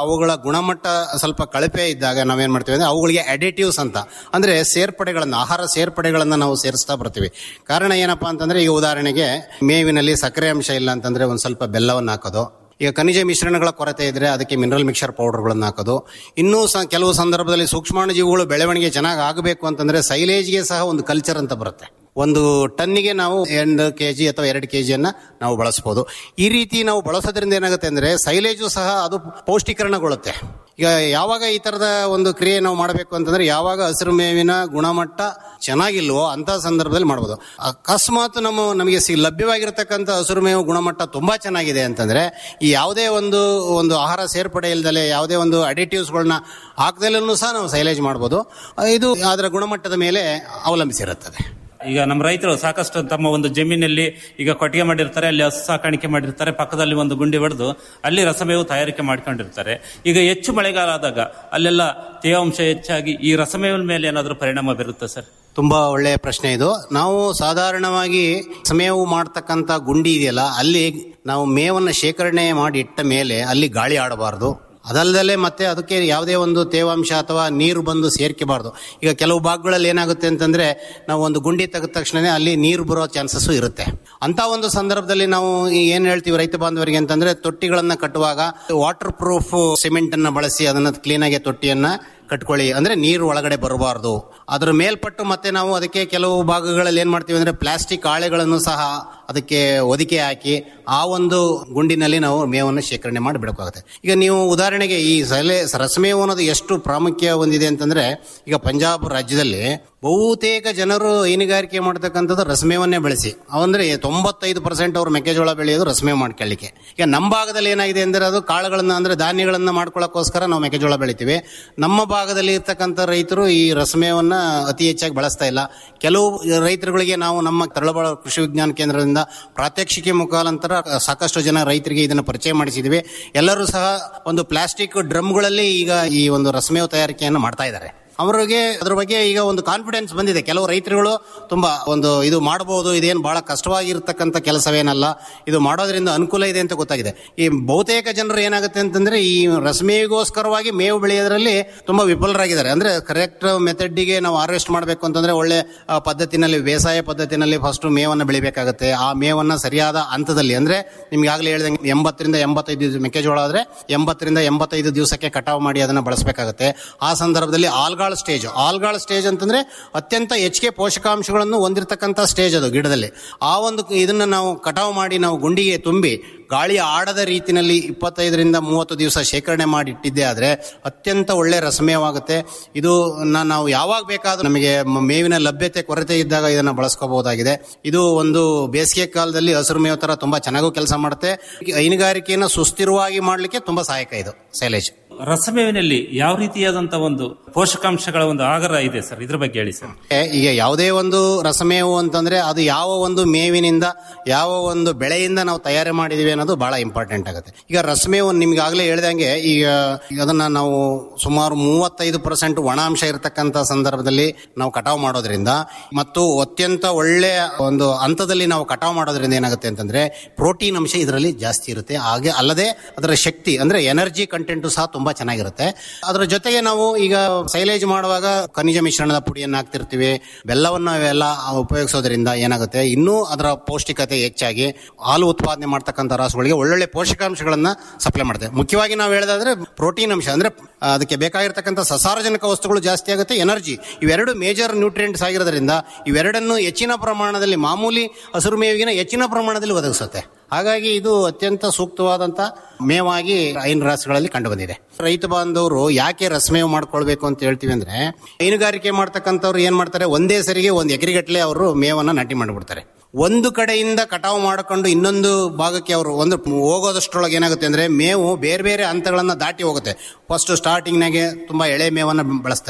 ಅವುಗಳ ಗುಣಮಟ್ಟ ಸ್ವಲ್ಪ ಕಳಪೆ ಇದ್ದಾಗ ನಾವೇನ್ ಮಾಡ್ತೀವಿ ಅಂದ್ರೆ ಅವುಗಳಿಗೆ ಅಡಿಟಿವ್ಸ್ ಅಂತ ಅಂದ್ರೆ ಸೇರ್ಪಡೆಗಳನ್ನ ಆಹಾರ ಸೇರ್ಪಡೆಗಳನ್ನ ನಾವು ಸೇರಿಸ್ತಾ ಬರ್ತೀವಿ ಕಾರಣ ಏನಪ್ಪಾ ಅಂತಂದ್ರೆ ಈಗ ಉದಾಹರಣೆಗೆ ಮೇವಿನಲ್ಲಿ ಸಕ್ಕರೆ ಅಂಶ ಇಲ್ಲ ಅಂತಂದ್ರೆ ಒಂದ್ ಸ್ವಲ್ಪ ಬೆಲ್ಲವನ್ನು ಹಾಕೋದು ಈಗ ಖನಿಜ ಮಿಶ್ರಣಗಳ ಕೊರತೆ ಇದ್ರೆ ಅದಕ್ಕೆ ಮಿನರಲ್ ಮಿಕ್ಸರ್ ಪೌಡರ್ಗಳನ್ನು ಹಾಕೋದು ಇನ್ನೂ ಸಹ ಕೆಲವು ಸಂದರ್ಭದಲ್ಲಿ ಸೂಕ್ಷ್ಮಾಣು ಜೀವಿಗಳು ಬೆಳವಣಿಗೆ ಚೆನ್ನಾಗಿ ಆಗಬೇಕು ಅಂತಂದ್ರೆ ಸೈಲೇಜ್ಗೆ ಸಹ ಒಂದು ಕಲ್ಚರ್ ಅಂತ ಬರುತ್ತೆ ಒಂದು ಟನ್ನಿಗೆ ನಾವು ಎರಡು ಕೆ ಜಿ ಅಥವಾ ಎರಡು ಕೆ ಜಿಯನ್ನ ನಾವು ಬಳಸ್ಬೋದು ಈ ರೀತಿ ನಾವು ಬಳಸೋದ್ರಿಂದ ಏನಾಗುತ್ತೆ ಅಂದ್ರೆ ಸೈಲೇಜು ಸಹ ಅದು ಪೌಷ್ಟೀಕರಣಗೊಳ್ಳುತ್ತೆ ಈಗ ಯಾವಾಗ ಈ ತರದ ಒಂದು ಕ್ರಿಯೆ ನಾವು ಮಾಡಬೇಕು ಅಂತಂದ್ರೆ ಯಾವಾಗ ಹಸಿರು ಮೇವಿನ ಗುಣಮಟ್ಟ ಚೆನ್ನಾಗಿಲ್ವೋ ಅಂತ ಸಂದರ್ಭದಲ್ಲಿ ಮಾಡ್ಬೋದು ಅಕಸ್ಮಾತ್ ನಮ್ಮ ನಮಗೆ ಸಿ ಲಭ್ಯವಾಗಿರ್ತಕ್ಕಂಥ ಹಸಿರು ಮೇವು ಗುಣಮಟ್ಟ ತುಂಬಾ ಚೆನ್ನಾಗಿದೆ ಅಂತಂದ್ರೆ ಈ ಯಾವುದೇ ಒಂದು ಒಂದು ಆಹಾರ ಸೇರ್ಪಡೆ ಇಲ್ದಲೆ ಯಾವುದೇ ಒಂದು ಅಡಿಟಿವ್ಸ್ಗಳನ್ನ ಹಾಕದಲ್ಲೂ ಸಹ ನಾವು ಸೈಲೇಜ್ ಮಾಡ್ಬೋದು ಇದು ಅದರ ಗುಣಮಟ್ಟದ ಮೇಲೆ ಅವಲಂಬಿಸಿರುತ್ತದೆ ಈಗ ನಮ್ಮ ರೈತರು ಸಾಕಷ್ಟು ತಮ್ಮ ಒಂದು ಜಮೀನಲ್ಲಿ ಈಗ ಕೊಟ್ಟಿಗೆ ಮಾಡಿರ್ತಾರೆ ಅಲ್ಲಿ ಹಸು ಸಾಕಾಣಿಕೆ ಮಾಡಿರ್ತಾರೆ ಪಕ್ಕದಲ್ಲಿ ಒಂದು ಗುಂಡಿ ಹೊಡೆದು ಅಲ್ಲಿ ರಸಮೇವು ತಯಾರಿಕೆ ಮಾಡ್ಕೊಂಡಿರ್ತಾರೆ ಈಗ ಹೆಚ್ಚು ಮಳೆಗಾಲ ಆದಾಗ ಅಲ್ಲೆಲ್ಲ ತೇವಾಂಶ ಹೆಚ್ಚಾಗಿ ಈ ರಸಮೇವಿನ ಮೇಲೆ ಏನಾದರೂ ಪರಿಣಾಮ ಬೀರುತ್ತೆ ಸರ್ ತುಂಬಾ ಒಳ್ಳೆಯ ಪ್ರಶ್ನೆ ಇದು ನಾವು ಸಾಧಾರಣವಾಗಿ ಮೇವು ಮಾಡ್ತಕ್ಕಂಥ ಗುಂಡಿ ಇದೆಯಲ್ಲ ಅಲ್ಲಿ ನಾವು ಮೇವನ್ನು ಶೇಖರಣೆ ಮಾಡಿ ಇಟ್ಟ ಮೇಲೆ ಅಲ್ಲಿ ಗಾಳಿ ಆಡಬಾರ್ದು ಅದಲ್ಲದೆ ಮತ್ತೆ ಅದಕ್ಕೆ ಯಾವುದೇ ಒಂದು ತೇವಾಂಶ ಅಥವಾ ನೀರು ಬಂದು ಸೇರ್ಕೆಬಾರ್ದು ಈಗ ಕೆಲವು ಭಾಗಗಳಲ್ಲಿ ಏನಾಗುತ್ತೆ ಅಂತಂದ್ರೆ ನಾವು ಒಂದು ಗುಂಡಿ ತೆಗೆದ ತಕ್ಷಣ ಅಲ್ಲಿ ನೀರು ಬರೋ ಚಾನ್ಸಸ್ ಇರುತ್ತೆ ಅಂತ ಒಂದು ಸಂದರ್ಭದಲ್ಲಿ ನಾವು ಈ ಏನ್ ಹೇಳ್ತೀವಿ ರೈತ ಬಾಂಧವರಿಗೆ ಅಂತಂದ್ರೆ ತೊಟ್ಟಿಗಳನ್ನ ಕಟ್ಟುವಾಗ ವಾಟರ್ ಪ್ರೂಫ್ ಸಿಮೆಂಟ್ ಅನ್ನ ಬಳಸಿ ಅದನ್ನ ಕ್ಲೀನ್ ಆಗಿ ತೊಟ್ಟಿಯನ್ನ ಕಟ್ಕೊಳ್ಳಿ ಅಂದ್ರೆ ನೀರು ಒಳಗಡೆ ಬರಬಾರ್ದು ಅದ್ರ ಮೇಲ್ಪಟ್ಟು ಮತ್ತೆ ನಾವು ಅದಕ್ಕೆ ಕೆಲವು ಭಾಗಗಳಲ್ಲಿ ಏನ್ ಮಾಡ್ತೀವಿ ಅಂದ್ರೆ ಪ್ಲಾಸ್ಟಿಕ್ ಹಾಳೆಗಳನ್ನು ಸಹ ಅದಕ್ಕೆ ಒದಿಕೆ ಹಾಕಿ ಆ ಒಂದು ಗುಂಡಿನಲ್ಲಿ ನಾವು ಮೇವನ್ನು ಶೇಖರಣೆ ಮಾಡಿ ಬಿಡಬೇಕಾಗುತ್ತೆ ಈಗ ನೀವು ಉದಾಹರಣೆಗೆ ಈ ಸಲೆ ರಸಮೇವು ಅನ್ನೋದು ಎಷ್ಟು ಪ್ರಾಮುಖ್ಯ ಹೊಂದಿದೆ ಅಂತಂದ್ರೆ ಈಗ ಪಂಜಾಬ್ ರಾಜ್ಯದಲ್ಲಿ ಬಹುತೇಕ ಜನರು ಹೈನುಗಾರಿಕೆ ಮಾಡ್ತಕ್ಕಂಥದ್ದು ರಸಮೇವನ್ನೇ ಬೆಳೆಸಿ ಅಂದ್ರೆ ತೊಂಬತ್ತೈದು ಪರ್ಸೆಂಟ್ ಅವರು ಮೆಕ್ಕೆಜೋಳ ಬೆಳೆಯೋದು ರಸಮೇವು ಮಾಡ್ಕೊಳ್ಳಿಕ್ಕೆ ಈಗ ನಮ್ಮ ಭಾಗದಲ್ಲಿ ಏನಾಗಿದೆ ಅಂದ್ರೆ ಅದು ಕಾಳುಗಳನ್ನ ಅಂದ್ರೆ ಧಾನ್ಯಗಳನ್ನ ಮಾಡ್ಕೊಳ್ಳೋಕ್ಕೋಸ್ಕರ ನಾವು ಮೆಕ್ಕೆಜೋಳ ಬೆಳಿತೀವಿ ನಮ್ಮ ಭಾಗದಲ್ಲಿ ಇರ್ತಕ್ಕಂಥ ರೈತರು ಈ ರಸಮೇವನ್ನ ಅತಿ ಹೆಚ್ಚಾಗಿ ಬಳಸ್ತಾ ಇಲ್ಲ ಕೆಲವು ರೈತರುಗಳಿಗೆ ನಾವು ನಮ್ಮ ತರಳಬಾಳ ಕೃಷಿ ವಿಜ್ಞಾನ ಕೇಂದ್ರದಿಂದ ಪ್ರಾತ್ಯಕ್ಷಿಕೆ ಮುಖಾಂತರ ಸಾಕಷ್ಟು ಜನ ರೈತರಿಗೆ ಇದನ್ನು ಪರಿಚಯ ಮಾಡಿಸಿದ್ವಿ ಎಲ್ಲರೂ ಸಹ ಒಂದು ಪ್ಲಾಸ್ಟಿಕ್ ಡ್ರಮ್ಗಳಲ್ಲಿ ಈಗ ಈ ಒಂದು ರಸಮೇವು ತಯಾರಿಕೆಯನ್ನು ಮಾಡ್ತಾ ಇದ್ದಾರೆ ಅವರಿಗೆ ಅದ್ರ ಬಗ್ಗೆ ಈಗ ಒಂದು ಕಾನ್ಫಿಡೆನ್ಸ್ ಬಂದಿದೆ ಕೆಲವು ರೈತರುಗಳು ತುಂಬಾ ಒಂದು ಇದು ಮಾಡಬಹುದು ಇದೇನು ಬಹಳ ಕಷ್ಟವಾಗಿರ್ತಕ್ಕಂಥ ಕೆಲಸವೇನಲ್ಲ ಇದು ಮಾಡೋದ್ರಿಂದ ಅನುಕೂಲ ಇದೆ ಅಂತ ಗೊತ್ತಾಗಿದೆ ಈ ಬಹುತೇಕ ಜನರು ಏನಾಗುತ್ತೆ ಅಂತಂದ್ರೆ ಈ ರಸಮೇವಿಗೋಸ್ಕರವಾಗಿ ಮೇವು ಬೆಳೆಯೋದ್ರಲ್ಲಿ ತುಂಬಾ ವಿಫಲರಾಗಿದ್ದಾರೆ ಅಂದ್ರೆ ಕರೆಕ್ಟ್ ಮೆಥಡ್ಗೆ ನಾವು ಹಾರ್ವೆಸ್ಟ್ ಮಾಡಬೇಕು ಅಂತಂದ್ರೆ ಒಳ್ಳೆ ಆ, ಪದ್ಧತಿನಲ್ಲಿ ಬೇಸಾಯ ಪದ್ಧತಿನಲ್ಲಿ ಫಸ್ಟ್ ಮೇವನ್ನು ಬೆಳಿಬೇಕಾಗುತ್ತೆ ಆ ಮೇವನ್ನ ಸರಿಯಾದ ಹಂತದಲ್ಲಿ ಅಂದ್ರೆ ನಿಮ್ಗೆ ಆಗ್ಲೇ ಹೇಳಿದಂಗೆ ಎಂಬತ್ತರಿಂದ ಎಂಬತ್ತೈದು ದಿವ್ಸ ಮೆಕ್ಕೆಜೋಳ ಆದ್ರೆ ಎಂಬತ್ತರಿಂದ ಎಂಬತ್ತೈದು ದಿವಸಕ್ಕೆ ಕಟಾವು ಮಾಡಿ ಅದನ್ನ ಬಳಸಬೇಕಾಗುತ್ತೆ ಆ ಸಂದರ್ಭದಲ್ಲಿ ಆಲ್ಗಾಳ್ ಸ್ಟೇಜ್ ಆಲ್ಗಾಳ್ ಸ್ಟೇಜ್ ಅಂತಂದ್ರೆ ಅತ್ಯಂತ ಹೆಚ್ಚಿಗೆ ಪೋಷಕಾಂಶಗಳನ್ನು ಹೊಂದಿರತಕ್ಕಂಥ ಸ್ಟೇಜ್ ಅದು ಗಿಡದಲ್ಲಿ ಆ ಒಂದು ಇದನ್ನ ನಾವು ಕಟಾವು ಮಾಡಿ ನಾವು ಗುಂಡಿಗೆ ತುಂಬಿ ಗಾಳಿ ಆಡದ ರೀತಿನಲ್ಲಿ ಇಪ್ಪತ್ತೈದರಿಂದ ಮೂವತ್ತು ದಿವಸ ಶೇಖರಣೆ ಮಾಡಿ ಇಟ್ಟಿದ್ದೆ ಆದ್ರೆ ಅತ್ಯಂತ ಒಳ್ಳೆ ರಸಮೇವಾಗುತ್ತೆ ಇದು ನ- ನಾವು ಯಾವಾಗ ಬೇಕಾದ್ರೂ ನಮಗೆ ಮ- ಮೇವಿನ ಲಭ್ಯತೆ ಕೊರತೆ ಇದ್ದಾಗ ಇದನ್ನ ಬಳಸ್ಕೋಬಹುದಾಗಿದೆ ಇದು ಒಂದು ಬೇಸಿಗೆ ಕಾಲದಲ್ಲಿ ಹಸಿರು ಮೇವು ತರ ತುಂಬಾ ಚೆನ್ನಾಗೂ ಕೆಲಸ ಮಾಡುತ್ತೆ ಹೈನುಗಾರಿಕೆಯನ್ನು ಸುಸ್ಥಿರವಾಗಿ ಮಾಡಲಿಕ್ಕೆ ತುಂಬಾ ಸಹಾಯಕ ಇದು ಸೈಲೇಜ್ ರಸಮೇವಿನಲ್ಲಿ ಯಾವ ರೀತಿಯಾದಂತಹ ಒಂದು ಪೋಷಕಾಂಶಗಳ ಒಂದು ಆಗರ ಇದೆ ಸರ್ ಇದ್ರ ಬಗ್ಗೆ ಹೇಳಿ ಸರ್ ಈಗ ಯಾವುದೇ ಒಂದು ರಸಮೇವು ಅಂತಂದ್ರೆ ಅದು ಯಾವ ಒಂದು ಮೇವಿನಿಂದ ಯಾವ ಒಂದು ಬೆಳೆಯಿಂದ ನಾವು ತಯಾರಿ ಮಾಡಿದೀವಿ ಅನ್ನೋದು ಬಹಳ ಇಂಪಾರ್ಟೆಂಟ್ ಆಗುತ್ತೆ ಈಗ ರಸಮೇವು ನಿಮ್ಗೆ ಆಗ್ಲೇ ಹೇಳ್ದಂಗೆ ಈಗ ಅದನ್ನ ನಾವು ಸುಮಾರು ಮೂವತ್ತೈದು ಪರ್ಸೆಂಟ್ ಒಣಾಂಶ ಇರತಕ್ಕಂತ ಸಂದರ್ಭದಲ್ಲಿ ನಾವು ಕಟಾವು ಮಾಡೋದ್ರಿಂದ ಮತ್ತು ಅತ್ಯಂತ ಒಳ್ಳೆಯ ಒಂದು ಹಂತದಲ್ಲಿ ನಾವು ಕಟಾವು ಮಾಡೋದ್ರಿಂದ ಏನಾಗುತ್ತೆ ಅಂತಂದ್ರೆ ಪ್ರೋಟೀನ್ ಅಂಶ ಇದರಲ್ಲಿ ಜಾಸ್ತಿ ಇರುತ್ತೆ ಹಾಗೆ ಅಲ್ಲದೆ ಅದರ ಶಕ್ತಿ ಅಂದ್ರೆ ಎನರ್ಜಿ ಕಂಟೆಂಟ್ ಸಹ ತುಂಬಾ ಚೆನ್ನಾಗಿರುತ್ತೆ ಅದರ ಜೊತೆಗೆ ನಾವು ಈಗ ಸೈಲೇಜ್ ಮಾಡುವಾಗ ಖನಿಜ ಮಿಶ್ರಣದ ಪುಡಿಯನ್ನು ಹಾಕ್ತಿರ್ತೀವಿ ಬೆಲ್ಲವನ್ನು ಅವೆಲ್ಲ ಉಪಯೋಗಿಸೋದ್ರಿಂದ ಏನಾಗುತ್ತೆ ಇನ್ನೂ ಅದರ ಪೌಷ್ಟಿಕತೆ ಹೆಚ್ಚಾಗಿ ಹಾಲು ಉತ್ಪಾದನೆ ಮಾಡ್ತಕ್ಕಂಥ ರಾಸುಗಳಿಗೆ ಒಳ್ಳೊಳ್ಳೆ ಪೋಷಕಾಂಶಗಳನ್ನ ಸಪ್ಲೈ ಮಾಡುತ್ತೆ ಮುಖ್ಯವಾಗಿ ನಾವು ಹೇಳೋದಾದ್ರೆ ಪ್ರೋಟೀನ್ ಅಂಶ ಅಂದ್ರೆ ಆ, ಅದಕ್ಕೆ ಬೇಕಾಗಿರ್ತಕ್ಕಂಥ ಸಸಾರಜನಕ ವಸ್ತುಗಳು ಜಾಸ್ತಿ ಆಗುತ್ತೆ ಎನರ್ಜಿ ಇವೆರಡು ಮೇಜರ್ ನ್ಯೂಟ್ರಿಯೆಂಟ್ಸ್ ಆಗಿರೋದ್ರಿಂದ ಇವೆರಡನ್ನು ಹೆಚ್ಚಿನ ಪ್ರಮಾಣದಲ್ಲಿ ಮಾಮೂಲಿ ಹಸಿರು ಮೇವಿಗಿನ ಹೆಚ್ಚಿನ ಪ್ರಮಾಣದಲ್ಲಿ ಒದಗಿಸುತ್ತೆ ಹಾಗಾಗಿ ಇದು ಅತ್ಯಂತ ಸೂಕ್ತವಾದಂತ ಮೇವಾಗಿ ಹೈನು ರಾಸುಗಳಲ್ಲಿ ಕಂಡು ಬಂದಿದೆ ರೈತ ಬಾಂಧವರು ಯಾಕೆ ರಸಮೇವು ಮಾಡ್ಕೊಳ್ಬೇಕು ಅಂತ ಹೇಳ್ತೀವಿ ಅಂದ್ರೆ ಹೈನುಗಾರಿಕೆ ಮಾಡ್ತಕ್ಕಂಥವ್ರು ಏನ್ ಮಾಡ್ತಾರೆ ಒಂದೇ ಸರಿಗೆ ಒಂದು ಎಕರೆಗಟ್ಟಲೆ ಅವರು ಮೇವನ್ನ ನಾಟಿ ಮಾಡಿಬಿಡ್ತಾರೆ ಒಂದು ಕಡೆಯಿಂದ ಕಟಾವು ಮಾಡಿಕೊಂಡು ಇನ್ನೊಂದು ಭಾಗಕ್ಕೆ ಅವರು ಒಂದು ಹೋಗೋದಷ್ಟರೊಳಗೆ ಏನಾಗುತ್ತೆ ಅಂದ್ರೆ ಮೇವು ಬೇರೆ ಬೇರೆ ಹಂತಗಳನ್ನ ದಾಟಿ ಹೋಗುತ್ತೆ ಫಸ್ಟ್ ಸ್ಟಾರ್ಟಿಂಗ್ನಾಗೆ ತುಂಬಾ ಎಳೆ ಮೇವನ್ನ ಬಳಸ್ತಾರೆ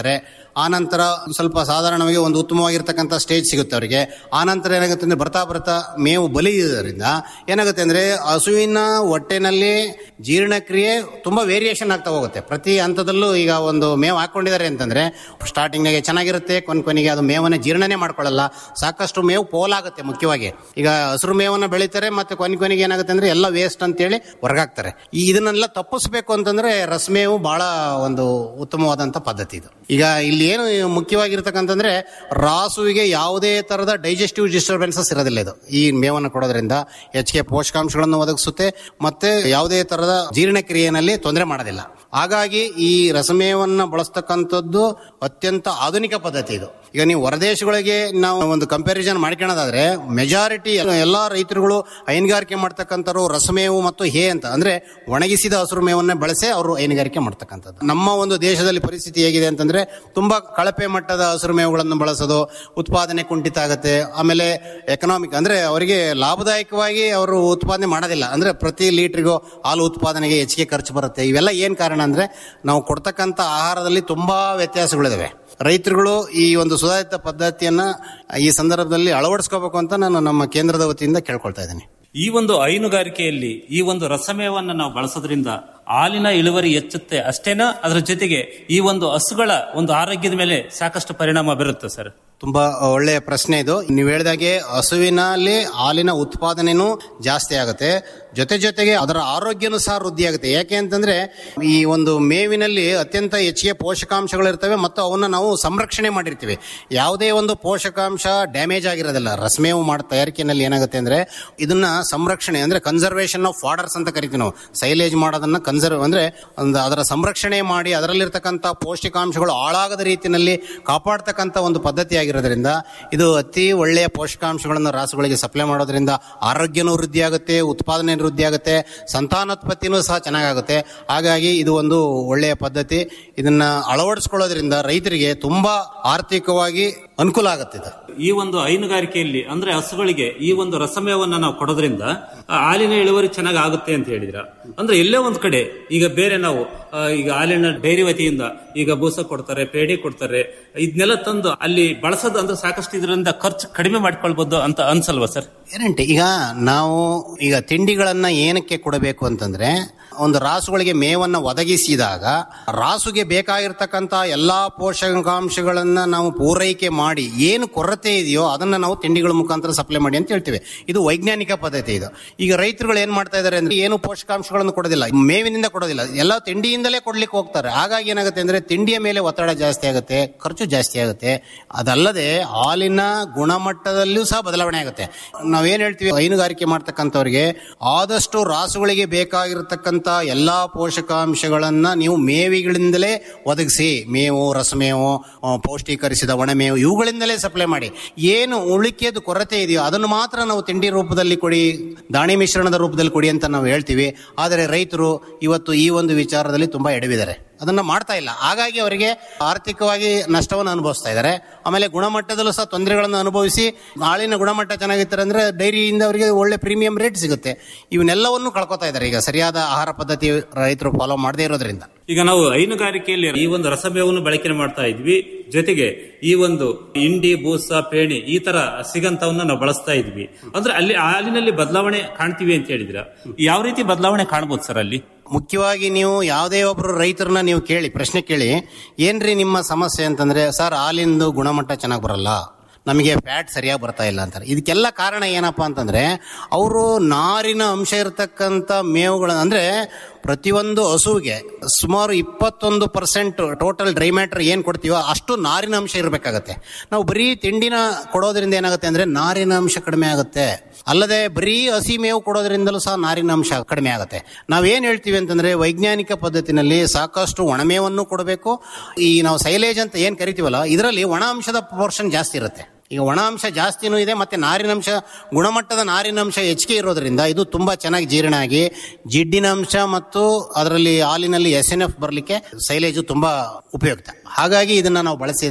ಆನಂತರ ಸ್ವಲ್ಪ ಸಾಧಾರಣವಾಗಿ ಒಂದು ಉತ್ತಮವಾಗಿರ್ತಕ್ಕಂಥ ಸ್ಟೇಜ್ ಸಿಗುತ್ತೆ ಅವರಿಗೆ ಆನಂತರ ಏನಾಗುತ್ತೆ ಅಂದ್ರೆ ಬರ್ತಾ ಬರ್ತಾ ಮೇವು ಬಲಿಯುವುದರಿಂದ ಏನಾಗುತ್ತೆ ಅಂದ್ರೆ ಹಸುವಿನ ಹೊಟ್ಟೆನಲ್ಲಿ ಜೀರ್ಣಕ್ರಿಯೆ ತುಂಬಾ ವೇರಿಯೇಷನ್ ಆಗ್ತಾ ಹೋಗುತ್ತೆ ಪ್ರತಿ ಹಂತದಲ್ಲೂ ಈಗ ಒಂದು ಮೇವು ಹಾಕೊಂಡಿದ್ದಾರೆ ಅಂತಂದ್ರೆ ಸ್ಟಾರ್ಟಿಂಗ್ನಾಗೆ ಚೆನ್ನಾಗಿರುತ್ತೆ ಕೊನ್ ಕೊನೆಗೆ ಅದು ಮೇವನ್ನ ಜೀರ್ಣನೆ ಮಾಡ್ಕೊಳ್ಳಲ್ಲ ಸಾಕಷ್ಟು ಮೇವು ಪೋಲಾಗುತ್ತೆ ಮುಖ್ಯವಾಗಿ ಈಗ ಹಸಿರು ಮೇವನ್ನ ಬೆಳಿತಾರೆ ಮತ್ತೆ ಕೊನೆ ಕೊನೆಗೆ ಏನಾಗುತ್ತೆ ಅಂದ್ರೆ ಎಲ್ಲ ವೇಸ್ಟ್ ಅಂತೇಳಿ ಹೊರಗಾಕ್ತಾರೆ ಈ ಇದನ್ನೆಲ್ಲ ತಪ್ಪಿಸ್ಬೇಕು ಅಂತಂದ್ರೆ ರಸಮೇವು ಬಹಳ ಒಂದು ಉತ್ತಮವಾದಂತ ಪದ್ಧತಿ ಇದು ಈಗ ಇಲ್ಲಿ ಏನು ಮುಖ್ಯವಾಗಿರ್ತಕ್ಕಂತಂದ್ರೆ ರಾಸುವಿಗೆ ಯಾವುದೇ ತರದ ಡೈಜೆಸ್ಟಿವ್ ಡಿಸ್ಟರ್ಬೆನ್ಸಸ್ ಇರೋದಿಲ್ಲ ಇದು ಈ ಮೇವನ್ನು ಕೊಡೋದ್ರಿಂದ ಹೆಚ್ಚಿಗೆ ಪೋಷಕಾಂಶಗಳನ್ನು ಒದಗಿಸುತ್ತೆ ಮತ್ತೆ ಯಾವುದೇ ತರದ ಜೀರ್ಣಕ್ರಿಯೆಯಲ್ಲಿ ತೊಂದರೆ ಮಾಡೋದಿಲ್ಲ ಹಾಗಾಗಿ ಈ ರಸಮೇವನ್ನ ಬಳಸ್ತಕ್ಕಂಥದ್ದು ಅತ್ಯಂತ ಆಧುನಿಕ ಪದ್ಧತಿ ಇದು ಈಗ ನೀವು ಹೊರದೇಶಗಳಿಗೆ ನಾವು ಒಂದು ಕಂಪ್ಯಾರಿಸನ್ ಮಾಡ್ಕೊಳ್ಳೋದಾದ್ರೆ ಮೆಜಾರಿಟಿ ಎಲ್ಲಾ ರೈತರುಗಳು ಹೈನುಗಾರಿಕೆ ಮಾಡ್ತಕ್ಕಂಥವ್ರು ರಸಮೇವು ಮತ್ತು ಹೇ ಅಂತ ಅಂದ್ರೆ ಒಣಗಿಸಿದ ಹಸಿರು ಮೇವನ್ನ ಬಳಸಿ ಅವರು ಹೈನುಗಾರಿಕೆ ಮಾಡ್ತಕ್ಕಂಥದ್ದು ನಮ್ಮ ಒಂದು ದೇಶದಲ್ಲಿ ಪರಿಸ್ಥಿತಿ ಹೇಗಿದೆ ಅಂತಂದ್ರೆ ತುಂಬಾ ಕಳಪೆ ಮಟ್ಟದ ಹಸಿರು ಮೇವುಗಳನ್ನು ಬಳಸೋದು ಉತ್ಪಾದನೆ ಕುಂಠಿತ ಆಗುತ್ತೆ ಆಮೇಲೆ ಎಕನಾಮಿಕ್ ಅಂದ್ರೆ ಅವರಿಗೆ ಲಾಭದಾಯಕವಾಗಿ ಅವರು ಉತ್ಪಾದನೆ ಮಾಡೋದಿಲ್ಲ ಅಂದ್ರೆ ಪ್ರತಿ ಲೀಟರ್ಗೂ ಹಾಲು ಉತ್ಪಾದನೆಗೆ ಹೆಚ್ಚಿಗೆ ಖರ್ಚು ಬರುತ್ತೆ ಇವೆಲ್ಲ ಏನ್ ಕಾರಣ ಅಂದ್ರೆ ನಾವು ಕೊಡ್ತಕ್ಕಂಥ ಆಹಾರದಲ್ಲಿ ತುಂಬಾ ವ್ಯತ್ಯಾಸಗಳಿದಾವೆ ರೈತರುಗಳು ಈ ಒಂದು ಸುಧಾರಿತ ಪದ್ಧತಿಯನ್ನ ಈ ಸಂದರ್ಭದಲ್ಲಿ ಅಳವಡಿಸ್ಕೋಬೇಕು ಅಂತ ನಾನು ನಮ್ಮ ಕೇಂದ್ರದ ವತಿಯಿಂದ ಕೇಳ್ಕೊಳ್ತಾ ಇದ್ದೀನಿ ಈ ಒಂದು ಹೈನುಗಾರಿಕೆಯಲ್ಲಿ ಈ ಒಂದು ರಸಮೇವನ್ನ ನಾವು ಬಳಸೋದ್ರಿಂದ ಹಾಲಿನ ಇಳುವರಿ ಹೆಚ್ಚುತ್ತೆ ಅಷ್ಟೇನಾ ಅದರ ಜೊತೆಗೆ ಈ ಒಂದು ಹಸುಗಳ ಒಂದು ಆರೋಗ್ಯದ ಮೇಲೆ ಸಾಕಷ್ಟು ಪರಿಣಾಮ ಬೀರುತ್ತೆ ಸರ್ ತುಂಬಾ ಒಳ್ಳೆಯ ಪ್ರಶ್ನೆ ಇದು ನೀವು ಹೇಳಿದಾಗೆ ಹಸುವಿನಲ್ಲಿ ಹಾಲಿನ ಉತ್ಪಾದನೆನೂ ಜಾಸ್ತಿ ಆಗುತ್ತೆ ಜೊತೆ ಜೊತೆಗೆ ಅದರ ಆರೋಗ್ಯನೂ ಸಹ ವೃದ್ಧಿ ಆಗುತ್ತೆ ಯಾಕೆ ಅಂತಂದ್ರೆ ಈ ಒಂದು ಮೇವಿನಲ್ಲಿ ಅತ್ಯಂತ ಹೆಚ್ಚಿಗೆ ಪೋಷಕಾಂಶಗಳು ಇರ್ತವೆ ಮತ್ತು ಅವನ್ನ ನಾವು ಸಂರಕ್ಷಣೆ ಮಾಡಿರ್ತೀವಿ ಯಾವುದೇ ಒಂದು ಪೋಷಕಾಂಶ ಡ್ಯಾಮೇಜ್ ಆಗಿರೋದಿಲ್ಲ ರಸಮೇವು ಮಾಡೋ ತಯಾರಿಕೆಯಲ್ಲಿ ಏನಾಗುತ್ತೆ ಅಂದ್ರೆ ಇದನ್ನ ಸಂರಕ್ಷಣೆ ಅಂದ್ರೆ ಕನ್ಸರ್ವೇಷನ್ ಆಫ್ ಫಾಡರ್ಸ್ ಅಂತ ಕರಿತೀವಿ ನಾವು ಸೈಲೇಜ್ ಮಾಡೋದನ್ನ ಕನ್ಸರ್ವ್ ಅಂದ್ರೆ ಒಂದು ಅದರ ಸಂರಕ್ಷಣೆ ಮಾಡಿ ಅದರಲ್ಲಿರ್ತಕ್ಕಂಥ ಪೌಷ್ಟಿಕಾಂಶಗಳು ಹಾಳಾಗದ ರೀತಿಯಲ್ಲಿ ಕಾಪಾಡ್ತಕ್ಕಂಥ ಒಂದು ಪದ್ಧತಿ ಆಗಿರೋದ್ರಿಂದ ಇದು ಅತಿ ಒಳ್ಳೆಯ ಪೋಷಕಾಂಶಗಳನ್ನು ರಾಸುಗಳಿಗೆ ಸಪ್ಲೈ ಮಾಡೋದ್ರಿಂದ ಆರೋಗ್ಯನೂ ವೃದ್ಧಿ ಆಗುತ್ತೆ ಉತ್ಪಾದನೆ ವೃದ್ಧಿ ಆಗುತ್ತೆ ಸಂತಾನೋತ್ಪತ್ತಿನೂ ಸಹ ಚೆನ್ನಾಗಾಗುತ್ತೆ ಹಾಗಾಗಿ ಇದು ಒಂದು ಒಳ್ಳೆಯ ಪದ್ಧತಿ ಇದನ್ನ ಅಳವಡಿಸ್ಕೊಳ್ಳೋದ್ರಿಂದ ರೈತರಿಗೆ ತುಂಬಾ ಆರ್ಥಿಕವಾಗಿ ಅನುಕೂಲ ಆಗುತ್ತೆ ಇದು ಈ ಒಂದು ಹೈನುಗಾರಿಕೆಯಲ್ಲಿ ಅಂದ್ರೆ ಹಸುಗಳಿಗೆ ಈ ಒಂದು ರಸಮೇವನ್ನ ನಾವು ಕೊಡೋದ್ರಿಂದ ಆ ಹಾಲಿನ ಇಳುವರಿ ಚೆನ್ನಾಗಿ ಆಗುತ್ತೆ ಅಂತ ಹೇಳಿದ್ರ ಅಂದ್ರೆ ಎಲ್ಲೇ ಒಂದ್ ಕಡೆ ಈಗ ಬೇರೆ ನಾವು ಆ, ಈಗ ಹಾಲಿನ ಡೈರಿ ವತಿಯಿಂದ ಈಗ ಬೂಸ ಕೊಡ್ತಾರೆ ಪೇಡಿ ಕೊಡ್ತಾರೆ ಇದನ್ನೆಲ್ಲ ತಂದು ಅಲ್ಲಿ ಬಳಸೋದು ಅಂದ್ರೆ ಸಾಕಷ್ಟು ಇದರಿಂದ ಖರ್ಚು ಕಡಿಮೆ ಮಾಡ್ಕೊಳ್ಬಹುದು ಅಂತ ಅನ್ಸಲ್ವಾ ಸರ್ ಗ್ಯಾರಂಟಿ ಈಗ ನಾವು ಈಗ ತಿಂಡಿಗಳನ್ನ ಏನಕ್ಕೆ ಕೊಡಬೇಕು ಅಂತಂದ್ರೆ ಒಂದು ರಾಸುಗಳಿಗೆ ಮೇವನ್ನ ಒದಗಿಸಿದಾಗ ರಾಸುಗೆ ಬೇಕಾಗಿರ್ತಕ್ಕಂಥ ಎಲ್ಲಾ ಪೋಷಕಾಂಶಗಳನ್ನ ನಾವು ಪೂರೈಕೆ ಮಾಡಿ ಏನು ಕೊರತೆ ಇದೆಯೋ ಅದನ್ನ ನಾವು ತಿಂಡಿಗಳ ಮುಖಾಂತರ ಸಪ್ಲೈ ಮಾಡಿ ಅಂತ ಹೇಳ್ತೇವೆ ಇದು ವೈಜ್ಞಾನಿಕ ಪದ್ಧತಿ ಇದು ಈಗ ರೈತರುಗಳು ಏನ್ ಮಾಡ್ತಾ ಇದಾರೆ ಅಂದ್ರೆ ಏನು ಪೋಷಕಾಂಶಗಳನ್ನು ಕೊಡೋದಿಲ್ಲ ಮೇವಿನಿಂದ ಕೊಡೋದಿಲ್ಲ ಎಲ್ಲ ತಿಂಡಿಯಿಂದಲೇ ಕೊಡ್ಲಿಕ್ಕೆ ಹೋಗ್ತಾರೆ ಹಾಗಾಗಿ ಏನಾಗುತ್ತೆ ಅಂದ್ರೆ ತಿಂಡಿಯ ಮೇಲೆ ಒತ್ತಡ ಜಾಸ್ತಿ ಆಗುತ್ತೆ ಖರ್ಚು ಜಾಸ್ತಿ ಆಗುತ್ತೆ ಅದಲ್ಲದೆ ಹಾಲಿನ ಗುಣಮಟ್ಟದಲ್ಲೂ ಸಹ ಬದಲಾವಣೆ ಆಗುತ್ತೆ ನಾವೇನ್ ಹೇಳ್ತೀವಿ ಹೈನುಗಾರಿಕೆ ಮಾಡ್ತಕ್ಕಂಥವ್ರಿಗೆ ಆದಷ್ಟು ರಾಸುಗಳಿಗೆ ಬೇಕಾಗಿರ್ತಕ್ಕಂಥ ಎಲ್ಲಾ ಪೋಷಕಾಂಶಗಳನ್ನ ನೀವು ಮೇವಿಗಳಿಂದಲೇ ಒದಗಿಸಿ ಮೇವು ರಸಮೇವು ಆ, ಪೌಷ್ಟೀಕರಿಸಿದ ಒಣಮೇವು ಇವುಗಳಿಂದಲೇ ಸಪ್ಲೈ ಮಾಡಿ ಏನು ಉಳಿಕೆದು ಕೊರತೆ ಇದೆಯೋ ಅದನ್ನು ಮಾತ್ರ ನಾವು ತಿಂಡಿ ರೂಪದಲ್ಲಿ ಕೊಡಿ ದಾಣಿ ಮಿಶ್ರಣದ ರೂಪದಲ್ಲಿ ಕೊಡಿ ಅಂತ ನಾವು ಹೇಳ್ತೀವಿ ಆದರೆ ರೈತರು ಇವತ್ತು ಈ ಒಂದು ವಿಚಾರದಲ್ಲಿ ತುಂಬಾ ಎಡವಿದ್ದಾರೆ ಅದನ್ನ ಮಾಡ್ತಾ ಇಲ್ಲ ಹಾಗಾಗಿ ಅವರಿಗೆ ಆರ್ಥಿಕವಾಗಿ ನಷ್ಟವನ್ನು ಅನುಭವಿಸ್ತಾ ಇದ್ದಾರೆ ಆಮೇಲೆ ಗುಣಮಟ್ಟದಲ್ಲೂ ಸಹ ತೊಂದರೆಗಳನ್ನು ಅನುಭವಿಸಿ ಹಾಲಿನ ಗುಣಮಟ್ಟ ಚೆನ್ನಾಗಿರ್ತಾರೆ ಅಂದ್ರೆ ಡೈರಿಯಿಂದ ಅವರಿಗೆ ಒಳ್ಳೆ ಪ್ರೀಮಿಯಂ ರೇಟ್ ಸಿಗುತ್ತೆ ಇವನ್ನೆಲ್ಲವನ್ನು ಕಳ್ಕೊತಾ ಇದ್ದಾರೆ ಈಗ ಸರಿಯಾದ ಆಹಾರ ಪದ್ಧತಿ ರೈತರು ಫಾಲೋ ಮಾಡದೇ ಇರೋದ್ರಿಂದ ಈಗ ನಾವು ಹೈನುಗಾರಿಕೆಯಲ್ಲಿ ಈ ಒಂದು ರಸಮೇವನ್ನು ಬಳಕೆ ಮಾಡ್ತಾ ಇದ್ವಿ ಜೊತೆಗೆ ಈ ಒಂದು ಇಂಡಿ ಬೂಸ ಪೇಣಿ ಈ ತರ ಸಿಗಂತವನ್ನ ನಾವು ಬಳಸ್ತಾ ಇದ್ವಿ ಅಂದ್ರೆ ಅಲ್ಲಿ ಹಾಲಿನಲ್ಲಿ ಬದಲಾವಣೆ ಕಾಣ್ತೀವಿ ಅಂತ ಹೇಳಿದ್ರ ಯಾವ ರೀತಿ ಬದಲಾವಣೆ ಕಾಣ್ಬೋದು ಸರ್ ಅಲ್ಲಿ ಮುಖ್ಯವಾಗಿ ನೀವು ಯಾವುದೇ ಒಬ್ರು ರೈತರನ್ನ ನೀವು ಕೇಳಿ ಪ್ರಶ್ನೆ ಕೇಳಿ ಏನ್ರಿ ನಿಮ್ಮ ಸಮಸ್ಯೆ ಅಂತಂದ್ರೆ ಸರ್ ಹಾಲಿಂದು ಗುಣಮಟ್ಟ ಚೆನ್ನಾಗಿ ಬರಲ್ಲ ನಮಗೆ ಫ್ಯಾಟ್ ಸರಿಯಾಗಿ ಬರ್ತಾ ಇಲ್ಲ ಅಂತಾರೆ ಇದಕ್ಕೆಲ್ಲ ಕಾರಣ ಏನಪ್ಪಾ ಅಂತಂದ್ರೆ ಅವರು ನಾರಿನ ಅಂಶ ಇರತಕ್ಕಂಥ ಮೇವುಗಳ ಅಂದ್ರೆ ಪ್ರತಿಯೊಂದು ಹಸುವಿಗೆ ಸುಮಾರು ಇಪ್ಪತ್ತೊಂದು ಪರ್ಸೆಂಟ್ ಟೋಟಲ್ ಡ್ರೈ ಮ್ಯಾಟರ್ ಏನ್ ಕೊಡ್ತೀವೋ ಅಷ್ಟು ನಾರಿನ ಅಂಶ ಇರಬೇಕಾಗತ್ತೆ ನಾವು ಬರೀ ತಿಂಡಿನ ಕೊಡೋದ್ರಿಂದ ಏನಾಗುತ್ತೆ ಅಂದ್ರೆ ನಾರಿನ ಅಂಶ ಕಡಿಮೆ ಆಗುತ್ತೆ ಅಲ್ಲದೆ ಬರೀ ಹಸಿ ಮೇವು ಕೊಡೋದ್ರಿಂದಲೂ ಸಹ ನಾರಿನ ಅಂಶ ಕಡಿಮೆ ಆಗುತ್ತೆ ನಾವೇನ್ ಹೇಳ್ತೀವಿ ಅಂತಂದ್ರೆ ವೈಜ್ಞಾನಿಕ ಪದ್ಧತಿನಲ್ಲಿ ಸಾಕಷ್ಟು ಒಣಮೇವನ್ನು ಕೊಡಬೇಕು ಈ ನಾವು ಸೈಲೇಜ್ ಅಂತ ಏನ್ ಕರಿತೀವಲ್ಲ ಇದರಲ್ಲಿ ಒಣ ಅಂಶದ ಪೋರ್ಷನ್ ಜಾಸ್ತಿ ಇರುತ್ತೆ ಈಗ ಒಣ ಅಂಶ ಜಾಸ್ತಿನೂ ಇದೆ ಮತ್ತೆ ನಾರಿನಂಶ ಗುಣಮಟ್ಟದ ನಾರಿನಂಶ ಹೆಚ್ಚಿಗೆ ಇರೋದ್ರಿಂದ ಇದು ತುಂಬಾ ಚೆನ್ನಾಗಿ ಜೀರ್ಣ ಆಗಿ ಜಿಡ್ಡಿನ ಅಂಶ ಮತ್ತು ಅದರಲ್ಲಿ ಹಾಲಿನಲ್ಲಿ ಎಸ್ ಎನ್ ಎಫ್ ಬರಲಿಕ್ಕೆ ಸೈಲೇಜು ತುಂಬಾ ಉಪಯುಕ್ತ ಹಾಗಾಗಿ ಇದನ್ನ ನಾವು ಬಳಸಿ ಅಂತ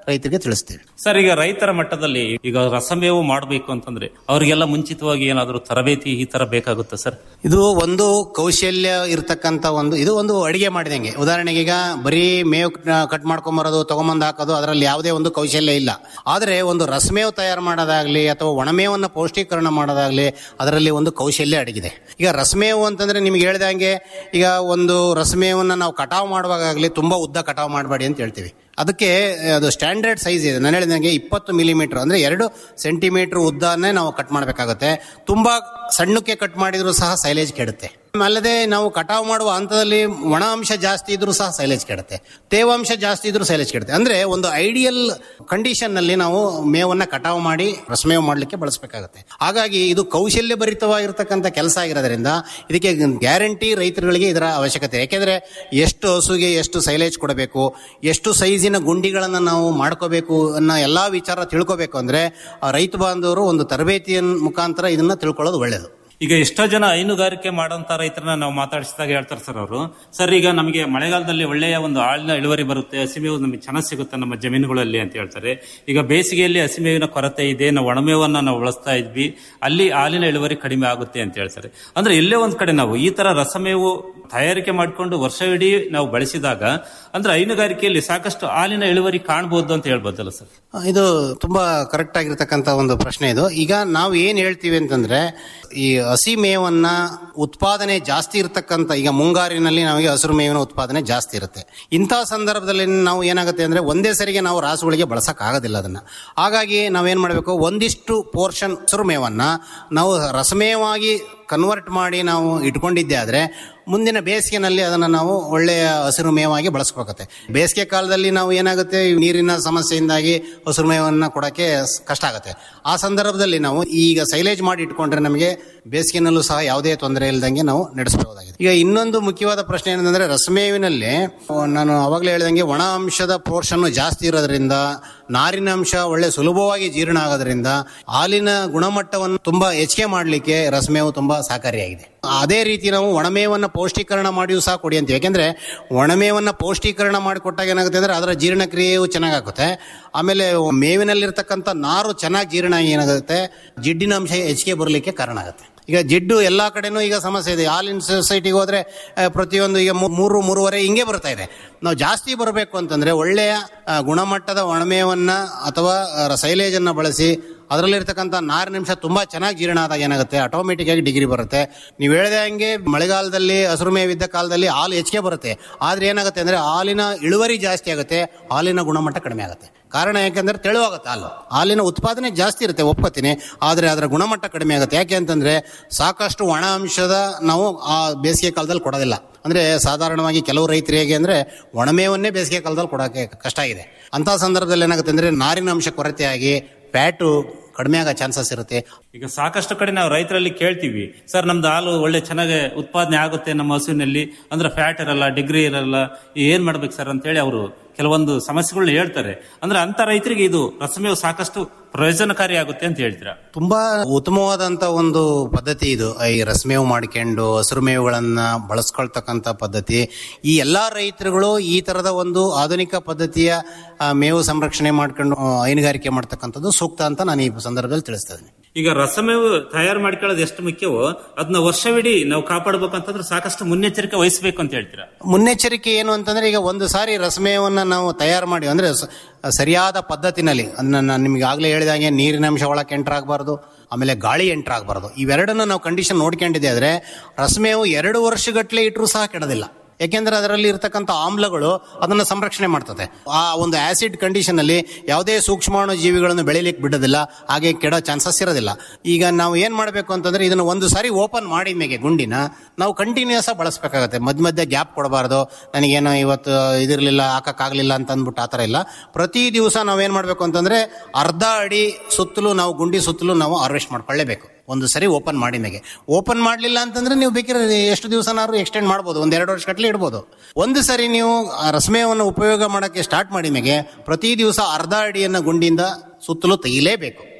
ರೈತರಿಗೆ ತಿಳಿಸ್ತೇವೆ ಸರ್ ಈಗ ರೈತರ ಮಟ್ಟದಲ್ಲಿ ಈಗ ರಸಮೇವು ಮಾಡಬೇಕು ಅಂತಂದ್ರೆ ಅವರಿಗೆಲ್ಲ ಮುಂಚಿತವಾಗಿ ಏನಾದರೂ ತರಬೇತಿ ಈ ತರ ಬೇಕಾಗುತ್ತೆ ಸರ್ ಇದು ಒಂದು ಕೌಶಲ್ಯ ಇರತಕ್ಕಂತ ಒಂದು ಇದು ಒಂದು ಅಡಿಗೆ ಮಾಡಿದಂಗೆ ಉದಾಹರಣೆಗೆ ಈಗ ಬರೀ ಮೇವು ಕಟ್ ಮಾಡ್ಕೊಂಬರೋದು ತಗೊಂಬಂದು ಹಾಕೋದು ಅದರಲ್ಲಿ ಯಾವುದೇ ಒಂದು ಕೌಶಲ್ಯ ಇಲ್ಲ ಆದರೆ ಒಂದು ರಸಮೇವು ತಯಾರು ಮಾಡೋದಾಗ್ಲಿ ಅಥವಾ ಒಣಮೇವನ್ನ ಪೌಷ್ಟೀಕರಣ ಮಾಡೋದಾಗ್ಲಿ ಅದರಲ್ಲಿ ಒಂದು ಕೌಶಲ್ಯ ಅಡಗಿದೆ ಈಗ ರಸಮೇವು ಅಂತಂದ್ರೆ ನಿಮ್ಗೆ ಹೇಳ್ದಂಗೆ ಈಗ ಒಂದು ರಸಮೇವನ್ನ ನಾವು ಕಟಾವು ಮಾಡುವಾಗಲಿ ತುಂಬಾ ಉದ್ದ ಕಟಾವು ಮಾಡಬೇಡಿ ಅಂತ ಹೇಳ್ತೀವಿ ಅದಕ್ಕೆ ಅದು ಸ್ಟ್ಯಾಂಡರ್ಡ್ ಸೈಜ್ ಇದೆ ನಾನು ಹೇಳಿದಂಗೆ ಇಪ್ಪತ್ತು ಮಿಲಿಮೀಟರ್ ಅಂದ್ರೆ ಎರಡು ಸೆಂಟಿಮೀಟರ್ ಉದ್ದನೇ ನಾವು ಕಟ್ ಮಾಡಬೇಕಾಗುತ್ತೆ ತುಂಬಾ ಸಣ್ಣಕ್ಕೆ ಕಟ್ ಮಾಡಿದ್ರು ಸಹ ಸೈಲೇಜ್ ಕೆಡುತ್ತೆ ಅಲ್ಲದೆ ನಾವು ಕಟಾವು ಮಾಡುವ ಹಂತದಲ್ಲಿ ಒಣ ಅಂಶ ಜಾಸ್ತಿ ಇದ್ರೂ ಸಹ ಸೈಲೇಜ್ ಕೆಡುತ್ತೆ ತೇವಾಂಶ ಜಾಸ್ತಿ ಇದ್ರೂ ಸೈಲೇಜ್ ಕೆಡುತ್ತೆ ಅಂದ್ರೆ ಒಂದು ಐಡಿಯಲ್ ಕಂಡೀಷನ್ ನಲ್ಲಿ ನಾವು ಮೇವನ್ನ ಕಟಾವು ಮಾಡಿ ರಸಮೇವು ಮಾಡಲಿಕ್ಕೆ ಬಳಸಬೇಕಾಗುತ್ತೆ ಹಾಗಾಗಿ ಇದು ಕೌಶಲ್ಯ ಭರಿತವಾಗಿರ್ತಕ್ಕಂಥ ಕೆಲಸ ಆಗಿರೋದ್ರಿಂದ ಇದಕ್ಕೆ ಗ್ಯಾರಂಟಿ ರೈತರುಗಳಿಗೆ ಇದರ ಅವಶ್ಯಕತೆ ಯಾಕೆಂದ್ರೆ ಎಷ್ಟು ಹಸುಗೆ ಎಷ್ಟು ಸೈಲೇಜ್ ಕೊಡಬೇಕು ಎಷ್ಟು ಸೈಜಿನ ಗುಂಡಿಗಳನ್ನು ನಾವು ಮಾಡ್ಕೋಬೇಕು ಅನ್ನೋ ಎಲ್ಲಾ ವಿಚಾರ ತಿಳ್ಕೋಬೇಕು ಅಂದ್ರೆ ಆ ರೈತ ಬಾಂಧವರು ಒಂದು ತರಬೇತಿಯ ಮುಖಾಂತರ ಇದನ್ನ ತಿಳ್ಕೊಳ್ಳೋದು ಒಳ್ಳೆಯದು ಈಗ ಎಷ್ಟೋ ಜನ ಹೈನುಗಾರಿಕೆ ಮಾಡೋಂತ ರೈತರನ್ನ ನಾವು ಮಾತಾಡಿಸಿದಾಗ ಹೇಳ್ತಾರೆ ಸರ್ ಅವರು ಸರ್ ಈಗ ನಮಗೆ ಮಳೆಗಾಲದಲ್ಲಿ ಒಳ್ಳೆಯ ಒಂದು ಆಳಿನ ಇಳುವರಿ ಬರುತ್ತೆ ಹಸಿಮೇವು ನಮಗೆ ಚೆನ್ನಾಗಿ ಸಿಗುತ್ತೆ ನಮ್ಮ ಜಮೀನುಗಳಲ್ಲಿ ಅಂತ ಹೇಳ್ತಾರೆ ಈಗ ಬೇಸಿಗೆಯಲ್ಲಿ ಹಸಿಮೇವಿನ ಕೊರತೆ ಇದೆ ನಾವು ಒಣಮೇವನ್ನ ನಾವು ಬಳಸ್ತಾ ಇದ್ವಿ ಅಲ್ಲಿ ಹಾಲಿನ ಇಳುವರಿ ಕಡಿಮೆ ಆಗುತ್ತೆ ಅಂತ ಹೇಳ್ತಾರೆ ಅಂದ್ರೆ ಎಲ್ಲೇ ಒಂದ್ ಕಡೆ ನಾವು ಈ ತರ ರಸಮೇವು ತಯಾರಿಕೆ ಮಾಡಿಕೊಂಡು ವರ್ಷವಿಡೀ ನಾವು ಬಳಸಿದಾಗ ಅಂದ್ರೆ ಹೈನುಗಾರಿಕೆಯಲ್ಲಿ ಸಾಕಷ್ಟು ಹಾಲಿನ ಇಳುವರಿ ಕಾಣಬಹುದು ಅಂತ ಹೇಳ್ಬೋದಲ್ಲ ಸರ್ ಇದು ತುಂಬಾ ಕರೆಕ್ಟ್ ಆಗಿರ್ತಕ್ಕಂಥ ಒಂದು ಪ್ರಶ್ನೆ ಇದು ಈಗ ನಾವು ಏನ್ ಹೇಳ್ತೀವಿ ಅಂತಂದ್ರೆ ಈ ಹಸಿ ಮೇವನ್ನ ಉತ್ಪಾದನೆ ಜಾಸ್ತಿ ಇರತಕ್ಕಂಥ ಈಗ ಮುಂಗಾರಿನಲ್ಲಿ ನಮಗೆ ಹಸಿರು ಮೇವಿನ ಉತ್ಪಾದನೆ ಜಾಸ್ತಿ ಇರುತ್ತೆ ಇಂತಹ ಸಂದರ್ಭದಲ್ಲಿ ನಾವು ಏನಾಗುತ್ತೆ ಅಂದ್ರೆ ಒಂದೇ ಸರಿಗೆ ನಾವು ರಾಸುಗಳಿಗೆ ಬಳಸಕ್ ಆಗೋದಿಲ್ಲ ಅದನ್ನ ಹಾಗಾಗಿ ನಾವೇನ್ ಮಾಡಬೇಕು ಒಂದಿಷ್ಟು ಪೋರ್ಷನ್ ಹಸಿರು ಮೇವನ್ನ ನಾವು ರಸಮೇವಾಗಿ ಕನ್ವರ್ಟ್ ಮಾಡಿ ನಾವು ಇಟ್ಕೊಂಡಿದ್ದೆ ಆದ್ರೆ ಮುಂದಿನ ಬೇಸಿಗೆನಲ್ಲಿ ಅದನ್ನು ನಾವು ಒಳ್ಳೆಯ ಹಸಿರು ಮೇವಾಗಿ ಬಳಸ್ಬೇಕಾಗತ್ತೆ ಬೇಸಿಗೆ ಕಾಲದಲ್ಲಿ ನಾವು ಏನಾಗುತ್ತೆ ಈ ನೀರಿನ ಸಮಸ್ಯೆಯಿಂದಾಗಿ ಹಸಿರು ಮೇವನ್ನು ಕೊಡೋಕ್ಕೆ ಸ್- ಕಷ್ಟ ಆಗುತ್ತೆ ಆ ಸಂದರ್ಭದಲ್ಲಿ ನಾವು ಈಗ ಸೈಲೇಜ್ ಮಾಡಿ ಇಟ್ಕೊಂಡ್ರೆ ನಮಗೆ ಬೇಸಿಗೆನಲ್ಲೂ ಸಹ ಯಾವುದೇ ತೊಂದರೆ ಇಲ್ಲದಂಗೆ ನಾವು ನಡೆಸಬಹುದಾಗಿದೆ ಈಗ ಇನ್ನೊಂದು ಮುಖ್ಯವಾದ ಪ್ರಶ್ನೆ ಏನಂದ್ರೆ ರಸಮೇವಿನಲ್ಲಿ ನಾನು ಅವಾಗಲೇ ಹೇಳಿದಂಗೆ ಒಣ ಅಂಶದ ಪೋರ್ಷನ್ ಜಾಸ್ತಿ ಇರೋದ್ರಿಂದ ನಾರಿನ ಅಂಶ ಒಳ್ಳೆ ಸುಲಭವಾಗಿ ಜೀರ್ಣ ಆಗೋದ್ರಿಂದ ಹಾಲಿನ ಗುಣಮಟ್ಟವನ್ನು ತುಂಬಾ ಹೆಚ್ಚಿಗೆ ಮಾಡಲಿಕ್ಕೆ ರಸಮೇವು ತುಂಬಾ ಸಹಕಾರಿಯಾಗಿದೆ ಅದೇ ರೀತಿ ನಾವು ಒಣಮೇವನ್ನ ಪೌಷ್ಟೀಕರಣ ಮಾಡಿಯೂ ಸಹ ಕೊಡಿ ಅಂತೀವಿ ಯಾಕೆಂದ್ರೆ ಒಣಮೇವನ್ನ ಪೌಷ್ಟೀಕರಣ ಮಾಡಿ ಕೊಟ್ಟಾಗ ಏನಾಗುತ್ತೆ ಅಂದ್ರೆ ಅದರ ಜೀರ್ಣಕ್ರಿಯೆಯು ಚೆನ್ನಾಗಾಗುತ್ತೆ ಆಮೇಲೆ ಮೇವಿನಲ್ಲಿರ್ತಕ್ಕಂಥ ನಾರು ಚೆನ್ನಾಗಿ ಜೀರ್ಣ ಆಗಿ ಏನಾಗುತ್ತೆ ಜಿಡ್ಡಿನ ಅಂಶ ಹೆಚ್ಚಿಗೆ ಬರಲಿಕ್ಕೆ ಕಾರಣ ಆಗುತ್ತೆ ಈಗ ಜಿಡ್ಡು ಎಲ್ಲಾ ಕಡೆನೂ ಈಗ ಸಮಸ್ಯೆ ಇದೆ ಹಾಲಿನ ಸೊಸೈಟಿಗೆ ಹೋದ್ರೆ ಆ, ಪ್ರತಿಯೊಂದು ಈಗ ಮೂ- ಮೂರು ಮೂರುವರೆ ಹಿಂಗೆ ಬರ್ತಾ ಇದೆ ನಾವು ಜಾಸ್ತಿ ಬರಬೇಕು ಅಂತಂದ್ರೆ ಒಳ್ಳೆಯ ಆ, ಗುಣಮಟ್ಟದ ಒಣಮೇವನ್ನ ಅಥವಾ ಸೈಲೇಜ್ ಅನ್ನ ಬಳಸಿ ಅದರಲ್ಲಿರ್ತಕ್ಕಂಥ ನಾರಿನ ಅಂಶ ತುಂಬಾ ಚೆನ್ನಾಗಿ ಜೀರ್ಣ ಆದಾಗ ಏನಾಗುತ್ತೆ ಆಟೋಮೆಟಿಕ್ ಆಗಿ ಡಿಗ್ರಿ ಬರುತ್ತೆ ನೀವು ಹೇಳಿದ ಹಂಗೆ ಮಳೆಗಾಲದಲ್ಲಿ ಹಸಿರು ಮೇವಿದ್ದ ಕಾಲದಲ್ಲಿ ಹಾಲು ಹೆಚ್ಚಿಗೆ ಬರುತ್ತೆ ಆದ್ರೆ ಏನಾಗುತ್ತೆ ಅಂದ್ರೆ ಹಾಲಿನ ಇಳುವರಿ ಜಾಸ್ತಿ ಆಗುತ್ತೆ ಹಾಲಿನ ಗುಣಮಟ್ಟ ಕಡಿಮೆ ಆಗುತ್ತೆ ಕಾರಣ ಯಾಕೆಂದ್ರೆ ತೆಳುವಾಗುತ್ತೆ ಹಾಲು ಹಾಲಿನ ಉತ್ಪಾದನೆ ಜಾಸ್ತಿ ಇರುತ್ತೆ ಒಪ್ಕೋತೀನಿ ಆದ್ರೆ ಅದರ ಗುಣಮಟ್ಟ ಕಡಿಮೆ ಆಗುತ್ತೆ ಯಾಕೆ ಅಂತಂದ್ರೆ ಸಾಕಷ್ಟು ಒಣ ಅಂಶದ ನಾವು ಆ ಬೇಸಿಗೆ ಕಾಲದಲ್ಲಿ ಕೊಡೋದಿಲ್ಲ ಅಂದ್ರೆ ಸಾಧಾರಣವಾಗಿ ಕೆಲವು ರೈತರು ಹೇಗೆ ಅಂದ್ರೆ ಒಣಮೇವನ್ನೇ ಬೇಸಿಗೆ ಕಾಲದಲ್ಲಿ ಕೊಡೋಕೆ ಕಷ್ಟ ಇದೆ ಅಂತ ಸಂದರ್ಭದಲ್ಲಿ ಏನಾಗುತ್ತೆ ಅಂದ್ರೆ ನಾರಿನ ಅಂಶ ಕೊರತೆಯಾಗಿ ಫ್ಯಾಟು ಕಡಿಮೆ ಆಗೋ ಚಾನ್ಸಸ್ ಇರುತ್ತೆ ಈಗ ಸಾಕಷ್ಟು ಕಡೆ ನಾವು ರೈತರಲ್ಲಿ ಕೇಳ್ತೀವಿ ಸರ್ ನಮ್ದು ಹಾಲು ಒಳ್ಳೆ ಚೆನ್ನಾಗಿ ಉತ್ಪಾದನೆ ಆಗುತ್ತೆ ನಮ್ಮ ಹಸುವಿನಲ್ಲಿ ಅಂದ್ರೆ ಫ್ಯಾಟ್ ಇರಲ್ಲ ಡಿಗ್ರಿ ಇರಲ್ಲ ಏನ್ ಮಾಡ್ಬೇಕು ಸರ್ ಅಂತ ಹೇಳಿ ಅವರು ಕೆಲವೊಂದು ಸಮಸ್ಯೆಗಳನ್ನ ಹೇಳ್ತಾರೆ ಅಂದ್ರೆ ಅಂತ ರೈತರಿಗೆ ಇದು ರಸಮೇವು ಸಾಕಷ್ಟು ಪ್ರಯೋಜನಕಾರಿ ಆಗುತ್ತೆ ಅಂತ ಹೇಳ್ತೀರಾ ತುಂಬಾ ಉತ್ತಮವಾದಂತ ಒಂದು ಪದ್ಧತಿ ಇದು ಈ ರಸಮೇವು ಮಾಡ್ಕೊಂಡು ಹಸಿರು ಮೇವುಗಳನ್ನ ಬಳಸ್ಕೊಳ್ತಕ್ಕಂಥ ಪದ್ಧತಿ ಈ ಎಲ್ಲಾ ರೈತರುಗಳು ಈ ತರದ ಒಂದು ಆಧುನಿಕ ಪದ್ಧತಿಯ ಆ, ಮೇವು ಸಂರಕ್ಷಣೆ ಮಾಡ್ಕೊಂಡು ಆ, ಹೈನುಗಾರಿಕೆ ಮಾಡ್ತಕ್ಕಂಥದ್ದು ಸೂಕ್ತ ಅಂತ ನಾನು ಈ ಸಂದರ್ಭದಲ್ಲಿ ತಿಳಿಸ್ತಾ ಇದ್ದೀನಿ ಈಗ ರಸಮೇವು ತಯಾರು ಮಾಡ್ಕೊಳ್ಳೋದು ಎಷ್ಟು ಮುಖ್ಯವೋ ಅದನ್ನ ವರ್ಷವಿಡೀ ನಾವು ಕಾಪಾಡ್ಬೇಕಂತಂದ್ರೆ ಸಾಕಷ್ಟು ಮುನ್ನೆಚ್ಚರಿಕೆ ವಹಿಸಬೇಕು ಅಂತ ಹೇಳ್ತೀರಾ ಮುನ್ನೆಚ್ಚರಿಕೆ ಏನು ಅಂತಂದ್ರೆ ಈಗ ಒಂದು ಸಾರಿ ರಸಮೇವನ್ನ ನಾವು ತಯಾರು ಮಾಡಿ ಅಂದ್ರೆ ಸ- ಸರಿಯಾದ ಪದ್ಧತಿನಲ್ಲಿ ಅದನ್ನ ನಾನು ನಿಮ್ಗೆ ಆಗ್ಲೇ ಹೇಳಿದಾಗೆ ನೀರಿನ ಅಂಶ ಒಳಕ್ಕೆ ಎಂಟರ್ ಆಗಬಾರ್ದು ಆಮೇಲೆ ಗಾಳಿ ಎಂಟರ್ ಆಗಬಾರ್ದು ಇವೆರಡನ್ನ ನಾವು ಕಂಡೀಷನ್ ನೋಡ್ಕೊಂಡಿದ್ದೆ ಆದ್ರೆ ರಸಮೇವು ಎರಡು ವರ್ಷಗಟ್ಲೆ ಇಟ್ಟರು ಸಹ ಕೆಡೋದಿಲ್ಲ ಯಾಕೆಂದ್ರೆ ಅದರಲ್ಲಿ ಇರ್ತಕ್ಕಂಥ ಆಮ್ಲಗಳು ಅದನ್ನ ಸಂರಕ್ಷಣೆ ಮಾಡ್ತದೆ ಆ ಒಂದು ಆಸಿಡ್ ಕಂಡೀಷನ್ ಅಲ್ಲಿ ಯಾವುದೇ ಸೂಕ್ಷ್ಮಾಣು ಜೀವಿಗಳನ್ನು ಬೆಳಿಲಿಕ್ಕೆ ಬಿಡೋದಿಲ್ಲ ಹಾಗೆ ಕೆಡೋ ಚಾನ್ಸಸ್ ಇರೋದಿಲ್ಲ ಈಗ ನಾವು ಏನ್ ಮಾಡಬೇಕು ಅಂತಂದ್ರೆ ಇದನ್ನ ಒಂದು ಸಾರಿ ಓಪನ್ ಮಾಡಿದ ಮೇಲೆ ಗುಂಡಿನ ನಾವು ಕಂಟಿನ್ಯೂಸ್ ಆಗಿ ಬಳಸಬೇಕಾಗತ್ತೆ ಮಧ್ಯ ಮಧ್ಯೆ ಗ್ಯಾಪ್ ಕೊಡಬಾರ್ದು ನನಗೇನೋ ಇವತ್ತು ಇದಿರಲಿಲ್ಲ ಹಾಕಕ್ಕಾಗಲಿಲ್ಲ ಅಂತ ಅಂದ್ಬಿಟ್ಟು ಆ ಥರ ಇಲ್ಲ ಪ್ರತಿ ದಿವಸ ನಾವೇನ್ ಮಾಡಬೇಕು ಅಂತಂದ್ರೆ ಅರ್ಧ ಅಡಿ ಸುತ್ತಲೂ ನಾವು ಗುಂಡಿ ಸುತ್ತಲೂ ನಾವು ಹಾರ್ವೆಸ್ಟ್ ಮಾಡ್ಕೊಳ್ಳೇಬೇಕು ಒಂದು ಸರಿ ಓಪನ್ ಮಾಡಿ ಮೇಲೆ ಓಪನ್ ಮಾಡಲಿಲ್ಲ ಅಂತಂದ್ರೆ ನೀವು ಬೇಕಿದ್ರೆ ಎಷ್ಟು ದಿವಸನಾದ್ರು ಎಕ್ಸ್ಟೆಂಡ್ ಮಾಡ್ಬೋದು ಒಂದ್ ಎರಡು ವರ್ಷ ಗಟ್ಟಲೆ ಇಡ್ಬೋದು ಒಂದು ಸರಿ ನೀವು ಆ ರಸಮೇವನ್ನು ಉಪಯೋಗ ಮಾಡೋಕ್ಕೆ ಸ್ಟಾರ್ಟ್ ಮಾಡಿ ಮೇಲೆ ಪ್ರತಿ ದಿವಸ ಅರ್ಧ ಅಡಿಯನ್ನ ಗುಂಡಿಯಿಂದ ಸುತ್ತಲೂ ತೆಗಿಲೇಬೇಕು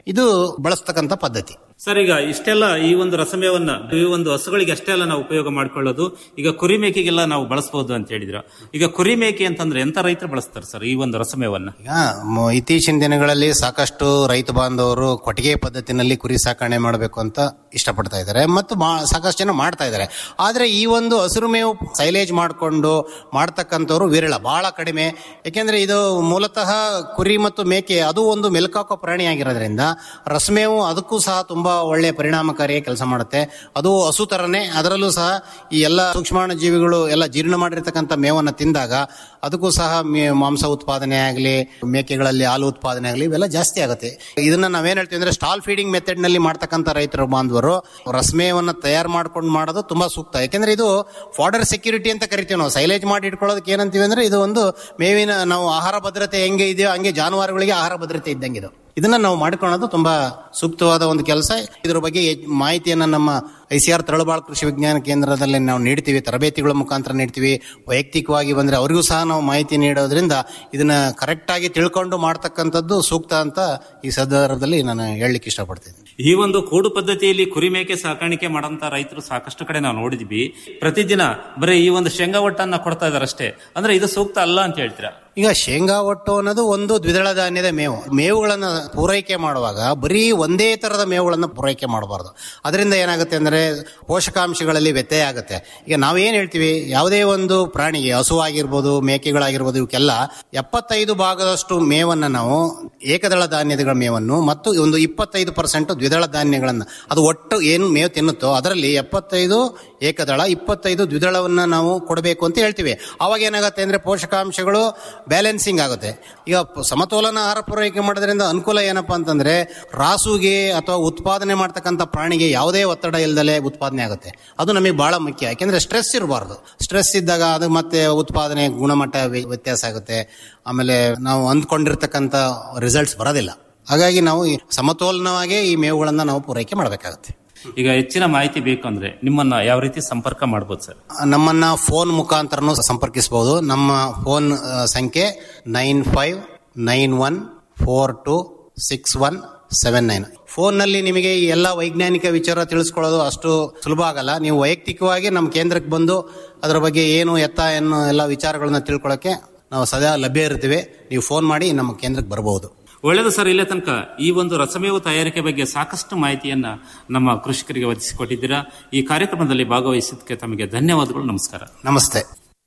ಇದು ಬಳಸ್ತಕ್ಕಂಥ ಪದ್ಧತಿ ಸರ್ ಈಗ ಇಷ್ಟೆಲ್ಲ ಈ ಒಂದು ರಸಮೇವನ್ನ ಈ ಒಂದು ಹಸುಗಳಿಗೆ ಅಷ್ಟೇ ಅಲ್ಲ ನಾವು ಉಪಯೋಗ ಮಾಡ್ಕೊಳ್ಳೋದು ಈಗ ಕುರಿ ಮೇಕೆಗೆಲ್ಲ ನಾವು ಬಳಸಬಹುದು ಅಂತ ಹೇಳಿದ್ರ ಈಗ ಕುರಿ ಮೇಕೆ ಅಂತಂದ್ರೆ ಎಂತ ರೈತರು ಬಳಸ್ತಾರೆ ಸರ್ ಈ ಒಂದು ರಸಮೇವನ್ನ ಈಗ ಮ- ಇತ್ತೀಚಿನ ದಿನಗಳಲ್ಲಿ ಸಾಕಷ್ಟು ರೈತ ಬಾಂಧವರು ಕೊಟ್ಟಿಗೆ ಪದ್ಧತಿನಲ್ಲಿ ಕುರಿ ಸಾಕಣೆ ಮಾಡಬೇಕು ಅಂತ ಇಷ್ಟಪಡ್ತಾ ಇದ್ದಾರೆ ಮತ್ತು ಮಾ- ಸಾಕಷ್ಟು ಜನ ಮಾಡ್ತಾ ಇದ್ದಾರೆ ಆದ್ರೆ ಈ ಒಂದು ಹಸಿರು ಮೇವು ಸೈಲೇಜ್ ಮಾಡಿಕೊಂಡು ಮಾಡ್ತಕ್ಕಂಥವ್ರು ವಿರಳ ಬಹಳ ಕಡಿಮೆ ಯಾಕೆಂದ್ರೆ ಇದು ಮೂಲತಃ ಕುರಿ ಮತ್ತು ಮೇಕೆ ಅದು ಒಂದು ಮೆಲ್ಕಾಕೋ ಪ್ರಾಣಿಯಾಗಿರೋದ್ರಿಂದ ರಸಮೇವು ಅದಕ್ಕೂ ಸಹ ತುಂಬಾ ಒಳ್ಳೆಯ ಪರಿಣಾಮಕಾರಿಯಾಗಿ ಕೆಲಸ ಮಾಡುತ್ತೆ ಅದು ಹಸು ತರನೇ ಅದರಲ್ಲೂ ಸಹ ಈ ಎಲ್ಲ ಸೂಕ್ಷ್ಮಾಣು ಜೀವಿಗಳು ಎಲ್ಲ ಜೀರ್ಣ ಮಾಡಿರ್ತಕ್ಕಂಥ ಮೇವನ್ನು ತಿಂದಾಗ ಅದಕ್ಕೂ ಸಹ ಮೇ- ಮಾಂಸ ಉತ್ಪಾದನೆ ಆಗಲಿ ಮೇಕೆಗಳಲ್ಲಿ ಹಾಲು ಉತ್ಪಾದನೆ ಆಗಲಿ ಇವೆಲ್ಲ ಜಾಸ್ತಿ ಆಗುತ್ತೆ ಇದನ್ನ ನಾವೇನ್ ಹೇಳ್ತೀವಿ ಅಂದ್ರೆ ಸ್ಟಾಲ್ ಫೀಡಿಂಗ್ ಮೆಥಡ್ ನಲ್ಲಿ ಮಾಡ್ತಕ್ಕಂಥ ರೈತರ ಬಾಂಧವರು ರಸಮೇವನ್ನ ತಯಾರು ಮಾಡ್ಕೊಂಡು ಮಾಡೋದು ತುಂಬಾ ಸೂಕ್ತ ಯಾಕೆಂದ್ರೆ ಇದು ಫಾಡರ್ ಸೆಕ್ಯೂರಿಟಿ ಅಂತ ಕರಿತೀವಿ ನಾವು ಸೈಲೇಜ್ ಮಾಡಿ ಇಟ್ಕೊಳ್ಳೋದಕ್ಕೆ ಏನಂತೀವಿ ಅಂದ್ರೆ ಇದು ಒಂದು ಮೇವಿನ ನಾವು ಆಹಾರ ಭದ್ರತೆ ಹೆಂಗೆ ಇದೆಯೋ ಹಂಗೆ ಜಾನುವಾರುಗಳಿಗೆ ಆಹಾರ ಭದ್ರತೆ ಇದ್ದಂಗೆ ಇದು ಇದನ್ನ ನಾವು ಮಾಡ್ಕೊಳ್ಳೋದು ತುಂಬಾ ಸೂಕ್ತವಾದ ಒಂದು ಕೆಲಸ ಇದ್ರ ಬಗ್ಗೆ ಹೆಚ್- ಮಾಹಿತಿಯನ್ನ ನಮ್ಮ ಐ ಸಿ ಆರ್ ತರಳಬಾಳ್ ಕೃಷಿ ವಿಜ್ಞಾನ ಕೇಂದ್ರದಲ್ಲಿ ನಾವು ನೀಡ್ತೀವಿ ತರಬೇತಿಗಳ ಮುಖಾಂತರ ನೀಡ್ತೀವಿ ವೈಯಕ್ತಿಕವಾಗಿ ಬಂದ್ರೆ ಅವರಿಗೂ ಸಹ ನಾವು ಮಾಹಿತಿ ನೀಡೋದ್ರಿಂದ ಇದನ್ನ ಕರೆಕ್ಟ್ ಆಗಿ ತಿಳ್ಕೊಂಡು ಮಾಡ್ತಕ್ಕಂಥದ್ದು ಸೂಕ್ತ ಅಂತ ಈ ಸಂದರ್ಭದಲ್ಲಿ ನಾನು ಹೇಳಲಿಕ್ಕೆ ಇಷ್ಟಪಡ್ತೀನಿ ಈ ಒಂದು ಕೂಡು ಪದ್ಧತಿಯಲ್ಲಿ ಕುರಿ ಮೇಕೆ ಸಾಕಾಣಿಕೆ ಮಾಡಂತ ರೈತರು ಸಾಕಷ್ಟು ಕಡೆ ನಾವು ನೋಡಿದ್ವಿ ಪ್ರತಿದಿನ ಬರೀ ಈ ಒಂದು ಶೇಂಗಾ ಒಟ್ಟನ್ನ ಕೊಡ್ತಾ ಇದಾರೆ ಅಷ್ಟೇ ಅಂದ್ರೆ ಇದು ಸೂಕ್ತ ಅಲ್ಲ ಅಂತ ಹೇಳ್ತೀರಾ ಈಗ ಶೇಂಗಾ ಒಟ್ಟು ಅನ್ನೋದು ಒಂದು ದ್ವಿದಳ ಧಾನ್ಯದ ಮೇವು ಮೇವುಗಳನ್ನ ಪೂರೈಕೆ ಮಾಡುವಾಗ ಬರೀ ಒಂದೇ ತರದ ಮೇವುಗಳನ್ನ ಪೂರೈಕೆ ಮಾಡಬಾರ್ದು ಅದರಿಂದ ಏನಾಗುತ್ತೆ ಅಂದ್ರೆ ಪೋಷಕಾಂಶಗಳಲ್ಲಿ ವ್ಯತ್ಯಯ ಆಗುತ್ತೆ ಈಗ ನಾವೇನ್ ಹೇಳ್ತೀವಿ ಯಾವುದೇ ಒಂದು ಪ್ರಾಣಿಗೆ ಹಸು ಆಗಿರ್ಬೋದು ಮೇಕೆಗಳಾಗಿರ್ಬೋದು ಇವಕ್ಕೆಲ್ಲ ಎಪ್ಪತ್ತೈದು ಭಾಗದಷ್ಟು ಮೇವನ್ನ ನಾವು ಏಕದಳ ಧಾನ್ಯಗಳ ಮೇವನ್ನು ಮತ್ತು ಒಂದು ಇಪ್ಪತ್ತೈದು ಪರ್ಸೆಂಟ್ ದ್ವಿದಳ ಧಾನ್ಯಗಳನ್ನ ಅದು ಒಟ್ಟು ಏನು ಮೇವು ತಿನ್ನುತ್ತೋ ಅದರಲ್ಲಿ ಎಪ್ಪತ್ತೈದು ಏಕದಳ ಇಪ್ಪತ್ತೈದು ದ್ವಿದಳವನ್ನ ನಾವು ಕೊಡಬೇಕು ಅಂತ ಹೇಳ್ತೀವಿ ಅವಾಗ ಏನಾಗುತ್ತೆ ಅಂದ್ರೆ ಪೋಷಕಾಂಶಗಳು ಬ್ಯಾಲೆನ್ಸಿಂಗ್ ಆಗುತ್ತೆ ಈಗ ಪ- ಸಮತೋಲನ ಆಹಾರ ಪೂರೈಕೆ ಮಾಡೋದ್ರಿಂದ ಅನುಕೂಲ ಏನಪ್ಪಾ ಅಂತಂದ್ರೆ ರಾಸುಗೆ ಅಥವಾ ಉತ್ಪಾದನೆ ಮಾಡ್ತಕ್ಕಂಥ ಪ್ರಾಣಿಗೆ ಯಾವುದೇ ಒತ್ತಡ ಇಲ್ದಲೆ ಉತ್ಪಾದನೆ ಆಗುತ್ತೆ ಅದು ನಮಗೆ ಬಹಳ ಮುಖ್ಯ ಯಾಕೆಂದ್ರೆ ಸ್ಟ್ರೆಸ್ ಇರಬಾರ್ದು ಸ್ಟ್ರೆಸ್ ಇದ್ದಾಗ ಅದು ಮತ್ತೆ ಉತ್ಪಾದನೆ ಗುಣಮಟ್ಟ ವ್ಯ- ವ್ಯತ್ಯಾಸ ಆಗುತ್ತೆ ಆಮೇಲೆ ನಾವು ಅಂದ್ಕೊಂಡಿರ್ತಕ್ಕಂಥ ರಿಸಲ್ಟ್ಸ್ ಬರೋದಿಲ್ಲ ಹಾಗಾಗಿ ನಾವು ಈ ಸಮತೋಲನವಾಗಿ ಈ ಮೇವುಗಳನ್ನ ನಾವು ಪೂರೈಕೆ ಮಾಡಬೇಕಾಗುತ್ತೆ ಈಗ ಹೆಚ್ಚಿನ ಮಾಹಿತಿ ಬೇಕು ಅಂದ್ರೆ ನಿಮ್ಮನ್ನ ಯಾವ ರೀತಿ ಸಂಪರ್ಕ ಮಾಡ್ಬೋದು ಸರ್ ನಮ್ಮನ್ನ ಫೋನ್ ಮುಖಾಂತರನು ಸಂಪರ್ಕಿಸಬಹುದು ನಮ್ಮ ಫೋನ್ ಆ, ಸಂಖ್ಯೆ nine five nine one four two six one seven nine ಫೋನ್ನಲ್ಲಿ ನಿಮಗೆ ಈ ಎಲ್ಲ ವೈಜ್ಞಾನಿಕ ವಿಚಾರ ತಿಳಿಸ್ಕೊಳ್ಳೋದು ಅಷ್ಟು ಸುಲಭ ಆಗಲ್ಲ ನೀವು ವೈಯಕ್ತಿಕವಾಗಿ ನಮ್ಮ ಕೇಂದ್ರಕ್ಕೆ ಬಂದು ಅದರ ಬಗ್ಗೆ ಏನು ಎತ್ತ ಏನು ಎಲ್ಲ ವಿಚಾರಗಳನ್ನ ತಿಳ್ಕೊಳ್ಳೋಕೆ ನಾವು ಸದಾ ಲಭ್ಯ ಇರ್ತೀವಿ ನೀವು ಫೋನ್ ಮಾಡಿ ನಮ್ಮ ಕೇಂದ್ರಕ್ಕೆ ಬರಬಹುದು ಒಳ್ಳೆಯದು ಸರ್ ಇಲ್ಲೇ ತನಕ ಈ ಒಂದು ರಸಮೇವು ತಯಾರಿಕೆ ಬಗ್ಗೆ ಸಾಕಷ್ಟು ಮಾಹಿತಿಯನ್ನ ನಮ್ಮ ಕೃಷಿಕರಿಗೆ ಒದಗಿಸಿಕೊಟ್ಟಿದ್ದೀರಾ ಈ ಕಾರ್ಯಕ್ರಮದಲ್ಲಿ ಭಾಗವಹಿಸಿದ್ದಕ್ಕೆ ತಮಗೆ ಧನ್ಯವಾದಗಳು ನಮಸ್ಕಾರ ನಮಸ್ತೆ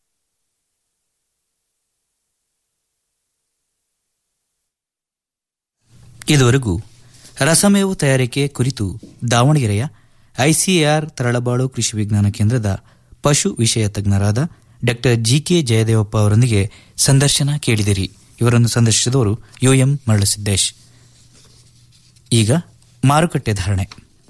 ಇದುವರೆಗೂ ರಸಮೇವು ತಯಾರಿಕೆ ಕುರಿತು ದಾವಣಗೆರೆಯ ಐಸಿಎಆರ್ ತರಳಬಾಳು ಕೃಷಿ ವಿಜ್ಞಾನ ಕೇಂದ್ರದ ಪಶು ವಿಷಯ ತಜ್ಞರಾದ ಡಾಕ್ಟರ್ ಜಿಕೆ ಜಯದೇವಪ್ಪ ಅವರೊಂದಿಗೆ ಸಂದರ್ಶನ ಕೇಳಿದಿರಿ ಇವರನ್ನು ಸಂದರ್ಶಿಸಿದವರು ಯುಎಂ ಮರಳಸಿದ್ದೇಶ್ ಈಗ ಮಾರುಕಟ್ಟೆ ಧಾರಣೆ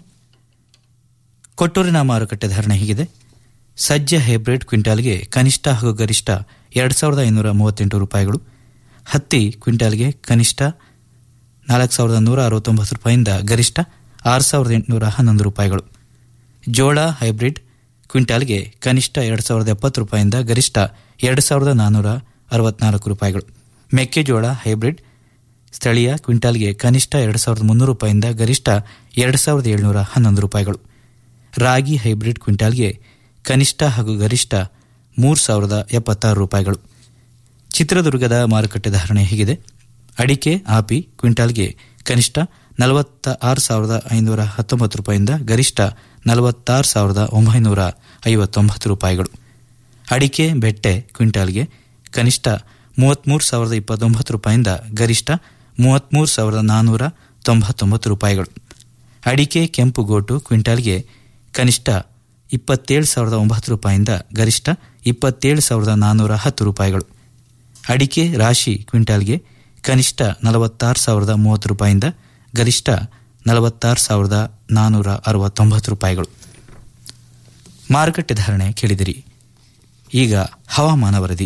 ಕೊಟ್ಟೂರಿನ ಮಾರುಕಟ್ಟೆ ಧಾರಣೆ ಹೀಗಿದೆ ಸಜ್ಜೆ ಹೈಬ್ರಿಡ್ ಕ್ವಿಂಟಾಲ್ಗೆ ಕನಿಷ್ಠ ಹಾಗೂ ಗರಿಷ್ಠ ಎರಡು ಸಾವಿರದ ಐನೂರ ಮೂವತ್ತೆಂಟು ರೂಪಾಯಿಗಳು ಹತ್ತಿ ಕ್ವಿಂಟಾಲ್ಗೆ ಕನಿಷ್ಠ ನಾಲ್ಕು ಸಾವಿರದ ನೂರ ಅರವತ್ತೊಂಬತ್ತು ರೂಪಾಯಿಂದ ಗರಿಷ್ಠ ಆರು ಸಾವಿರದ ಎಂಟುನೂರ ಹನ್ನೊಂದು ರೂಪಾಯಿಗಳು ಜೋಳ ಹೈಬ್ರಿಡ್ ಕ್ವಿಂಟಾಲ್ಗೆ ಕನಿಷ್ಠ ಎರಡು ಸಾವಿರದ ಎಪ್ಪತ್ತು ರೂಪಾಯಿಂದ ಗರಿಷ್ಠ ಎರಡು ಸಾವಿರದ ನಾನ್ನೂರ ಅರವತ್ನಾಲ್ಕು ರೂಪಾಯಿಗಳು ಮೆಕ್ಕೆಜೋಳ ಹೈಬ್ರಿಡ್ ಸ್ಥಳೀಯ ಕ್ವಿಂಟಾಲ್ಗೆ ಕನಿಷ್ಠ ಎರಡು ಸಾವಿರದ ಮುನ್ನೂರು ರೂಪಾಯಿಂದ ಗರಿಷ್ಠ ಎರಡು ಸಾವಿರದ ಏಳುನೂರ ಹನ್ನೊಂದು ರೂಪಾಯಿಗಳು ರಾಗಿ ಹೈಬ್ರಿಡ್ ಕ್ವಿಂಟಾಲ್ಗೆ ಕನಿಷ್ಠ ಹಾಗೂ ಗರಿಷ್ಠ ಮೂರು ಸಾವಿರದ ಎಪ್ಪತ್ತಾರು ರೂಪಾಯಿಗಳು ಚಿತ್ರದುರ್ಗದ ಮಾರುಕಟ್ಟೆ ಧಾರಣೆ ಹೀಗಿದೆ ಅಡಿಕೆ ಆಪಿ ಕ್ವಿಂಟಾಲ್ಗೆ ಕನಿಷ್ಠ ನಲವತ್ತ ಆರು ಸಾವಿರದ ಐನೂರ ಹತ್ತೊಂಬತ್ತು ರೂಪಾಯಿಂದ ಗರಿಷ್ಠ ನಲವತ್ತಾರು ಸಾವಿರದ ಒಂಬೈನೂರ ಐವತ್ತೊಂಬತ್ತು ರೂಪಾಯಿಗಳು ಅಡಿಕೆ ಬೆಟ್ಟೆ ಕ್ವಿಂಟಾಲ್ಗೆ ಕನಿಷ್ಠ ಮೂವತ್ತ್ಮೂರು ಸಾವಿರದ ಇಪ್ಪತ್ತೊಂಬತ್ತು ರೂಪಾಯಿಂದ ಗರಿಷ್ಠ ಮೂವತ್ತ್ಮೂರು ಸಾವಿರದ ನಾನ್ನೂರ ತೊಂಬತ್ತೊಂಬತ್ತು ರೂಪಾಯಿಗಳು ಅಡಿಕೆ ಕೆಂಪು ಗೋಟು ಕ್ವಿಂಟಾಲ್ಗೆ ಕನಿಷ್ಠ ಇಪ್ಪತ್ತೇಳು ಸಾವಿರದ ಒಂಬತ್ತು ರೂಪಾಯಿಂದ ಗರಿಷ್ಠ ಇಪ್ಪತ್ತೇಳು ಸಾವಿರದ ನಾನ್ನೂರ ಹತ್ತು ರೂಪಾಯಿಗಳು ಅಡಿಕೆ ರಾಶಿ ಕ್ವಿಂಟಾಲ್ಗೆ ಕನಿಷ್ಠ ನಲವತ್ತಾರು ಸಾವಿರದ ಮೂವತ್ತು ರೂಪಾಯಿಂದ ಗರಿಷ್ಠ ನಲವತ್ತಾರು ಸಾವಿರದ ನಾನ್ನೂರ ಅರವತ್ತೊಂಬತ್ತು ರೂಪಾಯಿಗಳು ಮಾರುಕಟ್ಟೆ ಧಾರಣೆ ಕೇಳಿದಿರಿ ಈಗ ಹವಾಮಾನ ವರದಿ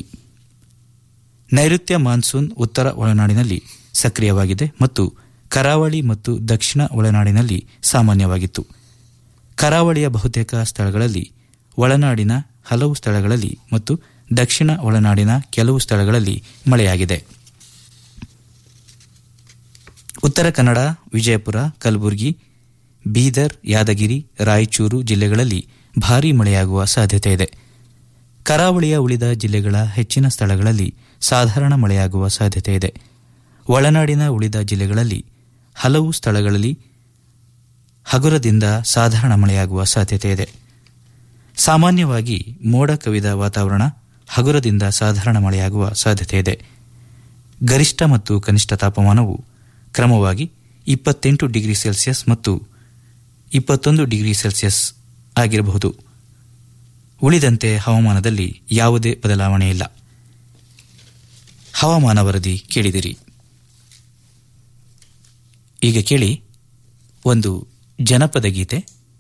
ನೈಋತ್ಯ ಮಾನ್ಸೂನ್ ಉತ್ತರ ಒಳನಾಡಿನಲ್ಲಿ ಸಕ್ರಿಯವಾಗಿದೆ ಮತ್ತು ಕರಾವಳಿ ಮತ್ತು ದಕ್ಷಿಣ ಒಳನಾಡಿನಲ್ಲಿ ಸಾಮಾನ್ಯವಾಗಿತ್ತು ಕರಾವಳಿಯ ಬಹುತೇಕ ಸ್ಥಳಗಳಲ್ಲಿ ಒಳನಾಡಿನ ಹಲವು ಸ್ಥಳಗಳಲ್ಲಿ ಮತ್ತು ದಕ್ಷಿಣ ಒಳನಾಡಿನ ಕೆಲವು ಸ್ಥಳಗಳಲ್ಲಿ ಮಳೆಯಾಗಿದೆ ಉತ್ತರ ಕನ್ನಡ ವಿಜಯಪುರ ಕಲಬುರಗಿ ಬೀದರ್ ಯಾದಗಿರಿ ರಾಯಚೂರು ಜಿಲ್ಲೆಗಳಲ್ಲಿ ಭಾರೀ ಮಳೆಯಾಗುವ ಸಾಧ್ಯತೆ ಇದೆ ಕರಾವಳಿಯ ಉಳಿದ ಜಿಲ್ಲೆಗಳ ಹೆಚ್ಚಿನ ಸ್ಥಳಗಳಲ್ಲಿ ಸಾಧಾರಣ ಮಳೆಯಾಗುವ ಸಾಧ್ಯತೆ ಇದೆ ಒಳನಾಡಿನ ಉಳಿದ ಜಿಲ್ಲೆಗಳಲ್ಲಿ ಹಲವು ಸ್ಥಳಗಳಲ್ಲಿ ಹಗುರದಿಂದ ಸಾಧಾರಣ ಮಳೆಯಾಗುವ ಸಾಧ್ಯತೆ ಇದೆ ಸಾಮಾನ್ಯವಾಗಿ ಮೋಡ ಕವಿದ ವಾತಾವರಣ ಹಗುರದಿಂದ ಸಾಧಾರಣ ಮಳೆಯಾಗುವ ಸಾಧ್ಯತೆ ಇದೆ ಗರಿಷ್ಠ ಮತ್ತು ಕನಿಷ್ಠ ತಾಪಮಾನವು ಕ್ರಮವಾಗಿ ಇಪ್ಪತ್ತೆಂಟು ಡಿಗ್ರಿ ಸೆಲ್ಸಿಯಸ್ ಮತ್ತು ಇಪ್ಪತ್ತೊಂದು ಡಿಗ್ರಿ ಸೆಲ್ಸಿಯಸ್ ಆಗಿರಬಹುದು ಉಳಿದಂತೆ ಹವಾಮಾನದಲ್ಲಿ ಯಾವುದೇ ಬದಲಾವಣೆ ಇಲ್ಲ ಹವಾಮಾನ ವರದಿ ಕೇಳಿದಿರಿ ಈಗ ಕೇಳಿ ಒಂದು ಜನಪದ ಗೀತೆ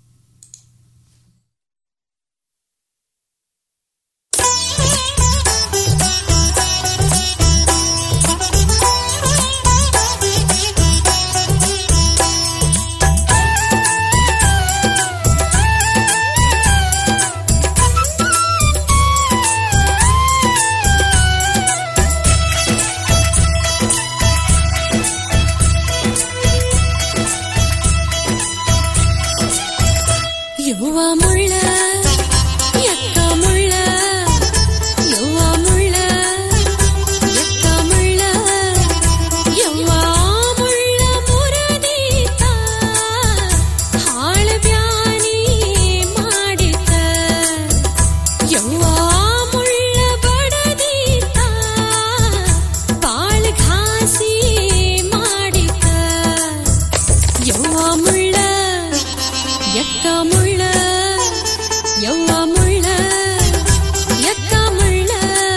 ಯವ್ವ ಮುಳ್ಳ ಎಕ್ಕ ಮುಳ್ಳ ಯವ್ವ ಮುಳ್ಳ ಎಕ್ಕ ಮುಳ್ಳ ಯವ್ವ ಮುಳ್ಳ ಮುರದೀತ ಹಾಳ ಬ್ಯಾನಿ ಮಾಡಿತ ಯವ್ವ ಮುಳ್ಳ ಬಡದೀತ ಬಾಳ ಘಾಸಿ ಮಾಡಿತ ಯವ್ವ ಮುಳ್ಳ ಎಕ್ಕ ಮುಳ್ಳ ಯವ್ವ ಮುಳ್ಳ ಎಕ್ಕ ಮುಳ್ಳ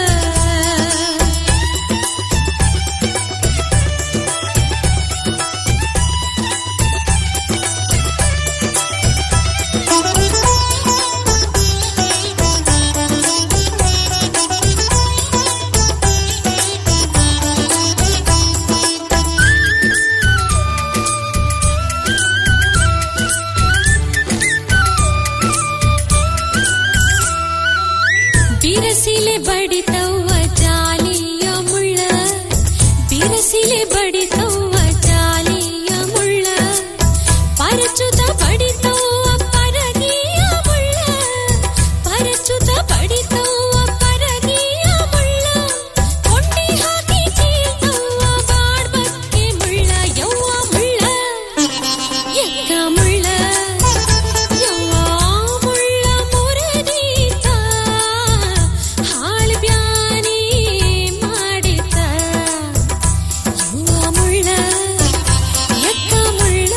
ಬಿರಸಿಲೆ ಬಡಿತವ್ವ ಜಾಲಿಯ ಮುಳ್ಳ ಬಿರಸಿಲೆ ಬಡಿತವ್ವ ಜಾಲಿಯ ಮುಳ್ಳ ಪರಚುತ ಬಡಿತವ್ವ ಪರಗಿಯ ಮುಳ್ಳ ಪರಚುತ ಬಡಿತವ್ವ ಪರಗಿಯ ಮುಳ್ಳ ಕೊಂಡಿ ಹಾಕಿ ಕೀಳ್ತವ್ವ ಬಾಡ್ಬಕ್ಕೆ ಮುಳ್ಳ ಯವ್ವ ಮುಳ್ಳ ಎಕ್ಕ ಮುಳ್ಳ ಯವ್ವ ಮುಳ್ಳ ಮುರದೀತ ಹಾಳ ಬ್ಯಾನಿ ಮಾಡಿತ ಯವ್ವ ಮುಳ್ಳ ಎಕ್ಕ ಮುಳ್ಳ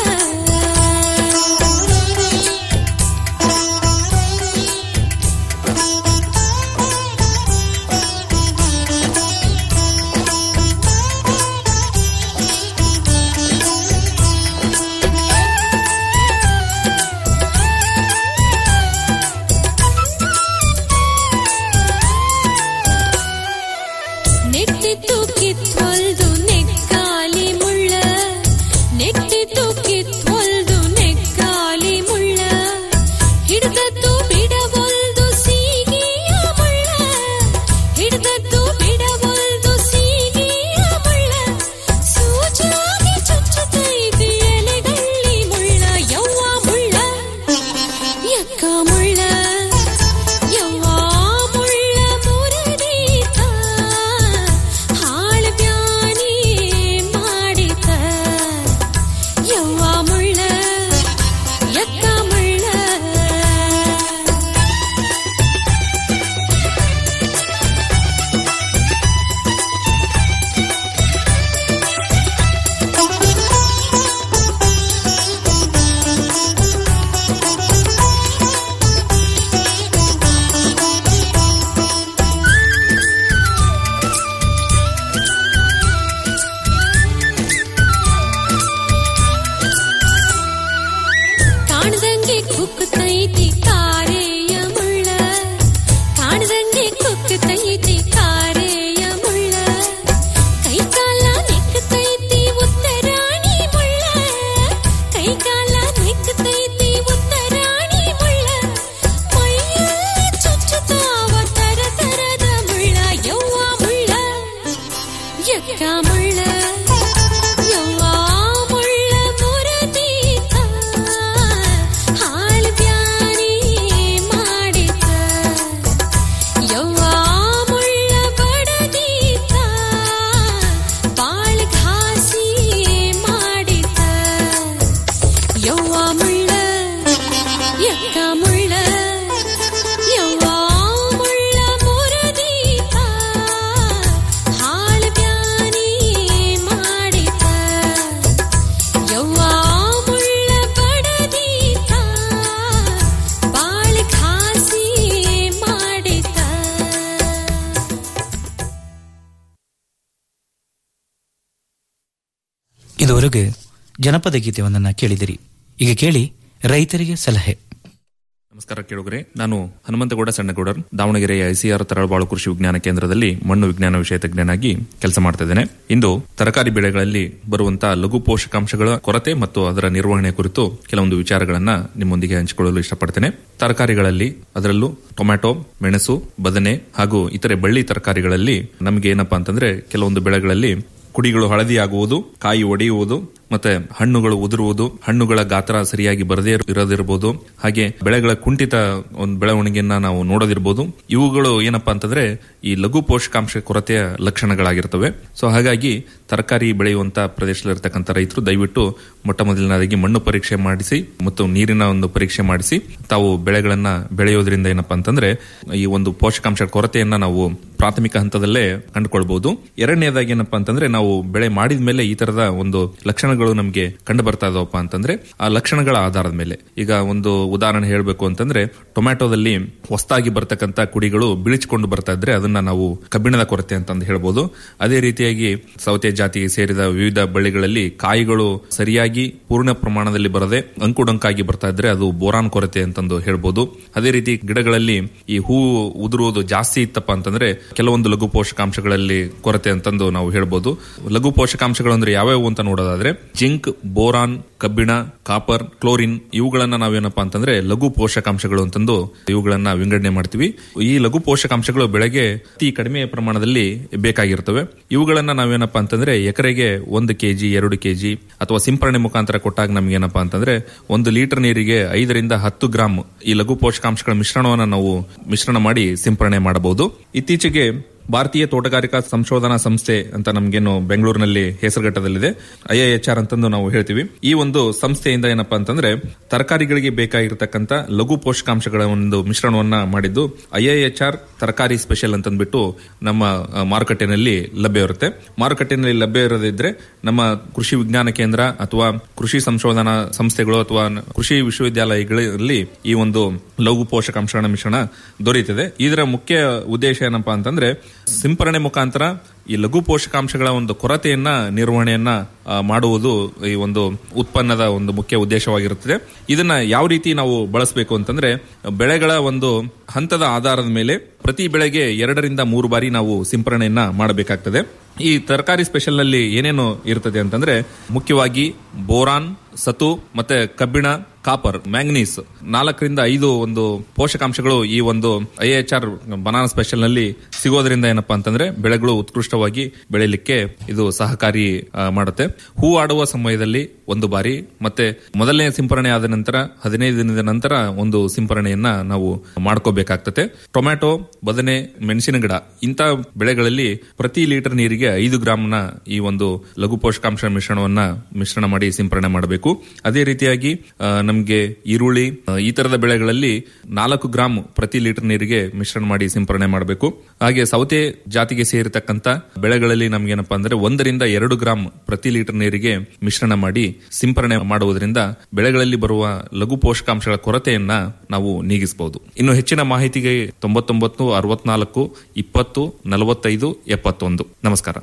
ಇದುವರೆಗೆ ಜನಪದ ಗೀತೆಯೊಂದನ್ನು ಕೇಳಿದಿರಿ ಈಗ ಕೇಳಿ ರೈತರಿಗೆ ಸಲಹೆ ನಮಸ್ಕಾರ ಕೇಳುಗರೆ ನಾನು ಹನುಮಂತಗೌಡ ಸಣ್ಣಗೌಡರ್ ದಾವಣಗೆರೆಯ ಐಸಿಆರ್ ತರಳಬಾಳು ಕೃಷಿ ವಿಜ್ಞಾನ ಕೇಂದ್ರದಲ್ಲಿ ಮಣ್ಣು ವಿಜ್ಞಾನ ವಿಷಯ ತಜ್ಞನಾಗಿ ಕೆಲಸ ಮಾಡ್ತಾ ಇದ್ದೇನೆ ಇಂದು ತರಕಾರಿ ಬೆಳೆಗಳಲ್ಲಿ ಬರುವಂತಹ ಲಘು ಪೋಷಕಾಂಶಗಳ ಕೊರತೆ ಮತ್ತು ಅದರ ನಿರ್ವಹಣೆ ಕುರಿತು ಕೆಲವೊಂದು ವಿಚಾರಗಳನ್ನ ನಿಮ್ಮೊಂದಿಗೆ ಹಂಚಿಕೊಳ್ಳಲು ಇಷ್ಟಪಡ್ತೇನೆ ತರಕಾರಿಗಳಲ್ಲಿ ಅದರಲ್ಲೂ ಟೊಮ್ಯಾಟೊ ಮೆಣಸು ಬದನೆ ಹಾಗೂ ಇತರೆ ಬಳ್ಳಿ ತರಕಾರಿಗಳಲ್ಲಿ ನಮಗೆ ಏನಪ್ಪಾ ಅಂತಂದ್ರೆ ಕೆಲವೊಂದು ಬೆಳೆಗಳಲ್ಲಿ ಕುಡಿಗಳು ಹಳದಿಯಾಗುವುದು ಕಾಯಿ ಒಡೆಯುವುದು ಮತ್ತೆ ಹಣ್ಣುಗಳು ಉದುರುವುದು ಹಣ್ಣುಗಳ ಗಾತ್ರ ಸರಿಯಾಗಿ ಬರದೇ ಇರೋದಿರಬಹುದು ಹಾಗೆ ಬೆಳೆಗಳ ಕುಂಠಿತ ಒಂದು ಬೆಳವಣಿಗೆಯನ್ನ ನಾವು ನೋಡೋದಿರಬಹುದು ಇವುಗಳು ಏನಪ್ಪಾ ಅಂತಂದ್ರೆ ಈ ಲಘು ಪೋಷಕಾಂಶ ಕೊರತೆಯ ಲಕ್ಷಣಗಳಾಗಿರ್ತವೆ ಸೊ ಹಾಗಾಗಿ ತರಕಾರಿ ಬೆಳೆಯುವಂತ ಪ್ರದೇಶದಲ್ಲಿರ್ತಕ್ಕಂಥ ರೈತರು ದಯವಿಟ್ಟು ಮೊಟ್ಟ ಮೊದಲನೇದಾಗಿ ಮಣ್ಣು ಪರೀಕ್ಷೆ ಮಾಡಿಸಿ ಮತ್ತು ನೀರಿನ ಒಂದು ಪರೀಕ್ಷೆ ಮಾಡಿಸಿ ತಾವು ಬೆಳೆಗಳನ್ನ ಬೆಳೆಯೋದ್ರಿಂದ ಏನಪ್ಪಾ ಅಂತಂದ್ರೆ ಈ ಒಂದು ಪೋಷಕಾಂಶ ಕೊರತೆಯನ್ನ ನಾವು ಪ್ರಾಥಮಿಕ ಹಂತದಲ್ಲೇ ಕಂಡುಕೊಳ್ಬಹುದು ಎರಡನೇದಾಗಿ ಏನಪ್ಪಾ ಅಂತಂದ್ರೆ ನಾವು ಬೆಳೆ ಮಾಡಿದ ಮೇಲೆ ಈ ತರದ ಒಂದು ಲಕ್ಷಣಗಳು ನಮಗೆ ಕಂಡು ಬರ್ತಾ ಇದಾವಪ್ಪ ಅಂತಂದ್ರೆ ಆ ಲಕ್ಷಣಗಳ ಆಧಾರದ ಮೇಲೆ ಈಗ ಒಂದು ಉದಾಹರಣೆ ಹೇಳಬೇಕು ಅಂತಂದ್ರೆ ಟೊಮ್ಯಾಟೋದಲ್ಲಿ ಹೊಸದಾಗಿ ಬರ್ತಕ್ಕಂತ ಕುಡಿಗಳು ಬಿಳಿಚಿಕೊಂಡು ಬರ್ತಾ ಇದ್ರೆ ಅದನ್ನ ನಾವು ಕಬ್ಬಿಣದ ಕೊರತೆ ಅಂತಂದು ಹೇಳ್ಬೋದು ಅದೇ ರೀತಿಯಾಗಿ ಸೌತೆ ಜಾತಿಗೆ ಸೇರಿದ ವಿವಿಧ ಬಳ್ಳಿಗಳಲ್ಲಿ ಕಾಯಿಗಳು ಸರಿಯಾಗಿ ಪೂರ್ಣ ಪ್ರಮಾಣದಲ್ಲಿ ಬರದೆ ಅಂಕುಡೊಂಕಾಗಿ ಬರ್ತಾ ಇದ್ರೆ ಅದು ಬೋರಾನ್ ಕೊರತೆ ಅಂತಂದು ಹೇಳ್ಬೋದು ಅದೇ ರೀತಿ ಗಿಡಗಳಲ್ಲಿ ಈ ಹೂವು ಉದುರುವುದು ಜಾಸ್ತಿ ಇತ್ತಪ್ಪ ಅಂತಂದ್ರೆ ಕೆಲವೊಂದು ಲಘು ಪೋಷಕಾಂಶಗಳಲ್ಲಿ ಕೊರತೆ ಅಂತಂದು ನಾವು ಹೇಳ್ಬೋದು ಲಘು ಪೋಷಕಾಂಶಗಳು ಅಂದ್ರೆ ಯಾವ್ಯಾವು ಅಂತ ನೋಡೋದಾದ್ರೆ ಜಿಂಕ್ ಬೋರಾನ್ ಕಬ್ಬಿಣ ಕಾಪರ್ ಕ್ಲೋರಿನ್ ಇವುಗಳನ್ನ ನಾವೇನಪ್ಪಾ ಅಂತಂದ್ರೆ ಲಘು ಪೋಷಕಾಂಶಗಳು ಅಂತಂದು ಇವುಗಳನ್ನ ವಿಂಗಡಣೆ ಮಾಡ್ತೀವಿ ಈ ಲಘು ಪೋಷಕಾಂಶಗಳು ಬೆಳೆಗೆ ಅತಿ ಕಡಿಮೆ ಪ್ರಮಾಣದಲ್ಲಿ ಬೇಕಾಗಿರ್ತವೆ ಇವುಗಳನ್ನ ನಾವೇನಪ್ಪಾ ಅಂತಂದ್ರೆ ಎಕರೆಗೆ ಒಂದು ಕೆಜಿ ಎರಡು ಕೆಜಿ ಅಥವಾ ಸಿಂಪರಣೆ ಮುಖಾಂತರ ಕೊಟ್ಟಾಗ ನಮ್ಗೆ ಏನಪ್ಪಾ ಅಂತಂದ್ರೆ ಒಂದು ಲೀಟರ್ ನೀರಿಗೆ ಐದರಿಂದ ಹತ್ತು ಗ್ರಾಂ ಈ ಲಘು ಪೋಷಕಾಂಶಗಳ ಮಿಶ್ರಣವನ್ನು ನಾವು ಮಿಶ್ರಣ ಮಾಡಿ ಸಿಂಪರಣೆ ಮಾಡಬಹುದು ಇತ್ತೀಚೆಗೆ ಭಾರತೀಯ ತೋಟಗಾರಿಕಾ ಸಂಶೋಧನಾ ಸಂಸ್ಥೆ ಅಂತ ನಮ್ಗೇನು ಬೆಂಗಳೂರಿನಲ್ಲಿ ಹೆಸರುಘಟ್ಟದಲ್ಲಿದೆ ಐಐಎಚ್ಆರ್ ಅಂತಂದು ನಾವು ಹೇಳ್ತೀವಿ ಈ ಒಂದು ಸಂಸ್ಥೆಯಿಂದ ಏನಪ್ಪಾ ಅಂತಂದ್ರೆ ತರಕಾರಿಗಳಿಗೆ ಬೇಕಾಗಿರತಕ್ಕಂತ ಲಘು ಪೋಷಕಾಂಶಗಳ ಒಂದು ಮಿಶ್ರಣವನ್ನ ಮಾಡಿದ್ದು ಐಐಎಚ್ಆರ್ ತರಕಾರಿ ಸ್ಪೆಷಲ್ ಅಂತಂದ್ಬಿಟ್ಟು ನಮ್ಮ ಆ, ಮಾರುಕಟ್ಟೆನಲ್ಲಿ ಲಭ್ಯ ಇರುತ್ತೆ ಮಾರುಕಟ್ಟೆನಲ್ಲಿ ಲಭ್ಯ ಇರದಿದ್ರೆ ನಮ್ಮ ಕೃಷಿ ವಿಜ್ಞಾನ ಕೇಂದ್ರ ಅಥವಾ ಕೃಷಿ ಸಂಶೋಧನಾ ಸಂಸ್ಥೆಗಳು ಅಥವಾ ನ- ಕೃಷಿ ವಿಶ್ವವಿದ್ಯಾಲಯಗಳಲ್ಲಿ ಈ ಒಂದು ಲಘು ಪೋಷಕಾಂಶಗಳ ಮಿಶ್ರಣ ದೊರೆಯುತ್ತದೆ ಇದರ ಮುಖ್ಯ ಉದ್ದೇಶ ಏನಪ್ಪಾ ಅಂತಂದ್ರೆ ಸಿಂಪರಣೆ ಮುಖಾಂತರ ಈ ಲಘು ಪೋಷಕಾಂಶಗಳ ಒಂದು ಕೊರತೆಯನ್ನ ನಿರ್ವಹಣೆಯನ್ನ ಆ, ಮಾಡುವುದು ಈ ಒಂದು ಉತ್ಪನ್ನದ ಒಂದು ಮುಖ್ಯ ಉದ್ದೇಶವಾಗಿರುತ್ತದೆ ಇದನ್ನ ಯಾವ ರೀತಿ ನಾವು ಬಳಸಬೇಕು ಅಂತಂದ್ರೆ ಬೆಳೆಗಳ ಒಂದು ಹಂತದ ಆಧಾರದ ಮೇಲೆ ಪ್ರತಿ ಬೆಳೆಗೆ ಎರಡರಿಂದ ಮೂರು ಬಾರಿ ನಾವು ಸಿಂಪರಣೆಯನ್ನ ಮಾಡಬೇಕಾಗ್ತದೆ ಈ ತರಕಾರಿ ಸ್ಪೆಷಲ್ ನಲ್ಲಿ ಏನೇನು ಇರ್ತದೆ ಅಂತಂದ್ರೆ ಮುಖ್ಯವಾಗಿ ಬೋರಾನ್ ಸತು ಮತ್ತೆ ಕಬ್ಬಿಣ ಕಾಪರ್ ಮ್ಯಾಂಗನೀಸ್ ನಾಲ್ಕರಿಂದ ಐದು ಒಂದು ಪೋಷಕಾಂಶಗಳು ಈ ಒಂದು ಐಎಚ್ಆರ್ ಬನಾನಾ ಸ್ಪೆಷಲ್ ನಲ್ಲಿ ಸಿಗೋದ್ರಿಂದ ಏನಪ್ಪಾ ಅಂತಂದ್ರೆ ಬೆಳೆಗಳು ಉತ್ಕೃಷ್ಟವಾಗಿ ಬೆಳೆಯಲಿಕ್ಕೆ ಇದು ಸಹಕಾರಿ ಆ, ಮಾಡುತ್ತೆ ಹೂ ಆಡುವ ಸಮಯದಲ್ಲಿ ಒಂದು ಬಾರಿ ಮತ್ತೆ ಮೊದಲನೇ ಸಿಂಪರಣೆ ಆದ ನಂತರ ಹದಿನೈದು ದಿನದ ನಂತರ ಒಂದು ಸಿಂಪರಣೆಯನ್ನ ನಾವು ಮಾಡ್ಕೋಬೇಕಾಗ್ತದೆ ಟೊಮ್ಯಾಟೊ ಬದನೆ ಮೆಣಸಿನ ಗಿಡ ಇಂಥ ಬೆಳೆಗಳಲ್ಲಿ ಪ್ರತಿ ಲೀಟರ್ ನೀರಿಗೆ ಐದು ಗ್ರಾಮ್ನ ಈ ಒಂದು ಲಘು ಪೋಷಕಾಂಶ ಮಿಶ್ರಣವನ್ನ ಮಿಶ್ರಣ ಮಾಡಿ ಸಿಂಪರಣೆ ಮಾಡಬೇಕು ಅದೇ ರೀತಿಯಾಗಿ ಆ, ನಮ್ಗೆ ಈರುಳ್ಳಿ ಆ, ಈ ತರದ ಬೆಳೆಗಳಲ್ಲಿ ನಾಲ್ಕು ಗ್ರಾಮ್ ಪ್ರತಿ ಲೀಟರ್ ನೀರಿಗೆ ಮಿಶ್ರಣ ಮಾಡಿ ಸಿಂಪರಣೆ ಮಾಡಬೇಕು ಹಾಗೆ ಸೌತೆ ಜಾತಿಗೆ ಸೇರಿರ್ತಕ್ಕಂತ ಬೆಳೆಗಳಲ್ಲಿ ನಮ್ಗೇನಪ್ಪಾ ಅಂದ್ರೆ ಒಂದರಿಂದ ಎರಡು ಗ್ರಾಮ್ ಪ್ರತಿ ಲೀಟರ್ ನೀರಿಗೆ ಮಿಶ್ರಣ ಮಾಡಿ ಸಿಂಪರಣೆ ಮಾಡುವುದರಿಂದ ಬೆಳೆಗಳಲ್ಲಿ ಬರುವ ಲಘು ಪೋಷಕಾಂಶಗಳ ಕೊರತೆಯನ್ನ ನಾವು ನೀಗಿಸಬಹುದು ಇನ್ನು ಹೆಚ್ಚಿನ ಮಾಹಿತಿಗೆ ತೊಂಬತ್ತೊಂಬತ್ತು ಅರವತ್ನಾಲ್ಕು ಇಪ್ಪತ್ತು ನಲವತ್ತೈದು ಎಪ್ಪತ್ತೊಂದು ನಮಸ್ಕಾರ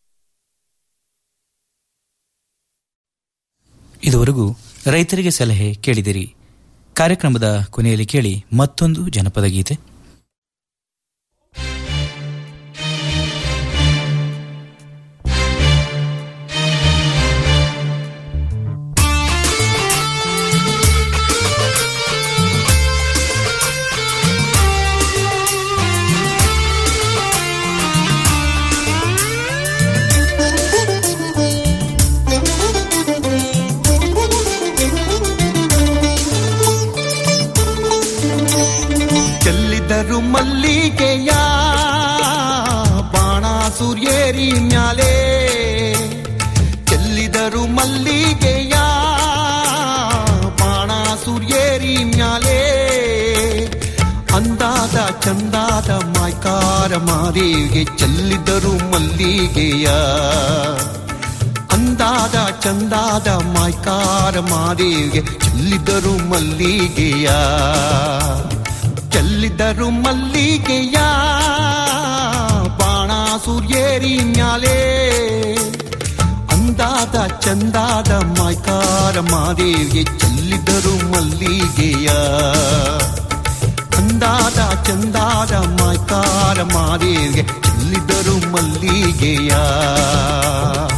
ಇದುವರೆಗೂ ರೈತರಿಗೆ ಸಲಹೆ ಕೇಳಿದಿರಿ ಕಾರ್ಯಕ್ರಮದ ಕೊನೆಯಲ್ಲಿ ಕೇಳಿ ಮತ್ತೊಂದು ಜನಪದ ಗೀತೆ ಚೆಲ್ಲಿದರು ಮಲ್ಲಿಗೆಯ ಬಾಣ ಸೂರ್ಯೇರಿ ಮ್ಯಾಲೆ ಚೆಲ್ಲಿದರು ಮಲ್ಲಿಗೆಯ ಬಾಣ ಸೂರ್ಯೇರಿ ಮ್ಯಾಲೆ ಅಂದಾದ ಚಂದಾದ ಮಾಯ್ಕಾರ ಮಾರಿಗೆ ಚೆಲ್ಲಿದರು ಮಲ್ಲಿಗೆಯ ಅಂದಾದ ಚಂದಾದ ಮಾಯ್ಕಾರ ಮಾರಿಗೆ ಚೆಲ್ಲಿದರು ಮಲ್ಲಿಗೆಯ ಚೆಲ್ಲಿದರು ಮಲ್ಲಿಗೆಯ ಬಾಣ ಸೂರ್ಯೇರಿ ಮ್ಯಾಲೆ ಅಂದಾದ ಅಂದಾದ ಚಂದಾದ ಮಾಯ್ಕಾರ ಮಾದೇವಿಗೆ ಚೆಲ್ಲಿದರು ಮಲ್ಲಿಗೆಯ ಅಂದಾದ ಚಂದಾದ ಮಾಯ್ಕಾರ ಮಾದೇವಿಗೆ ಚೆಲ್ಲಿದರು ಮಲ್ಲಿಗೆಯ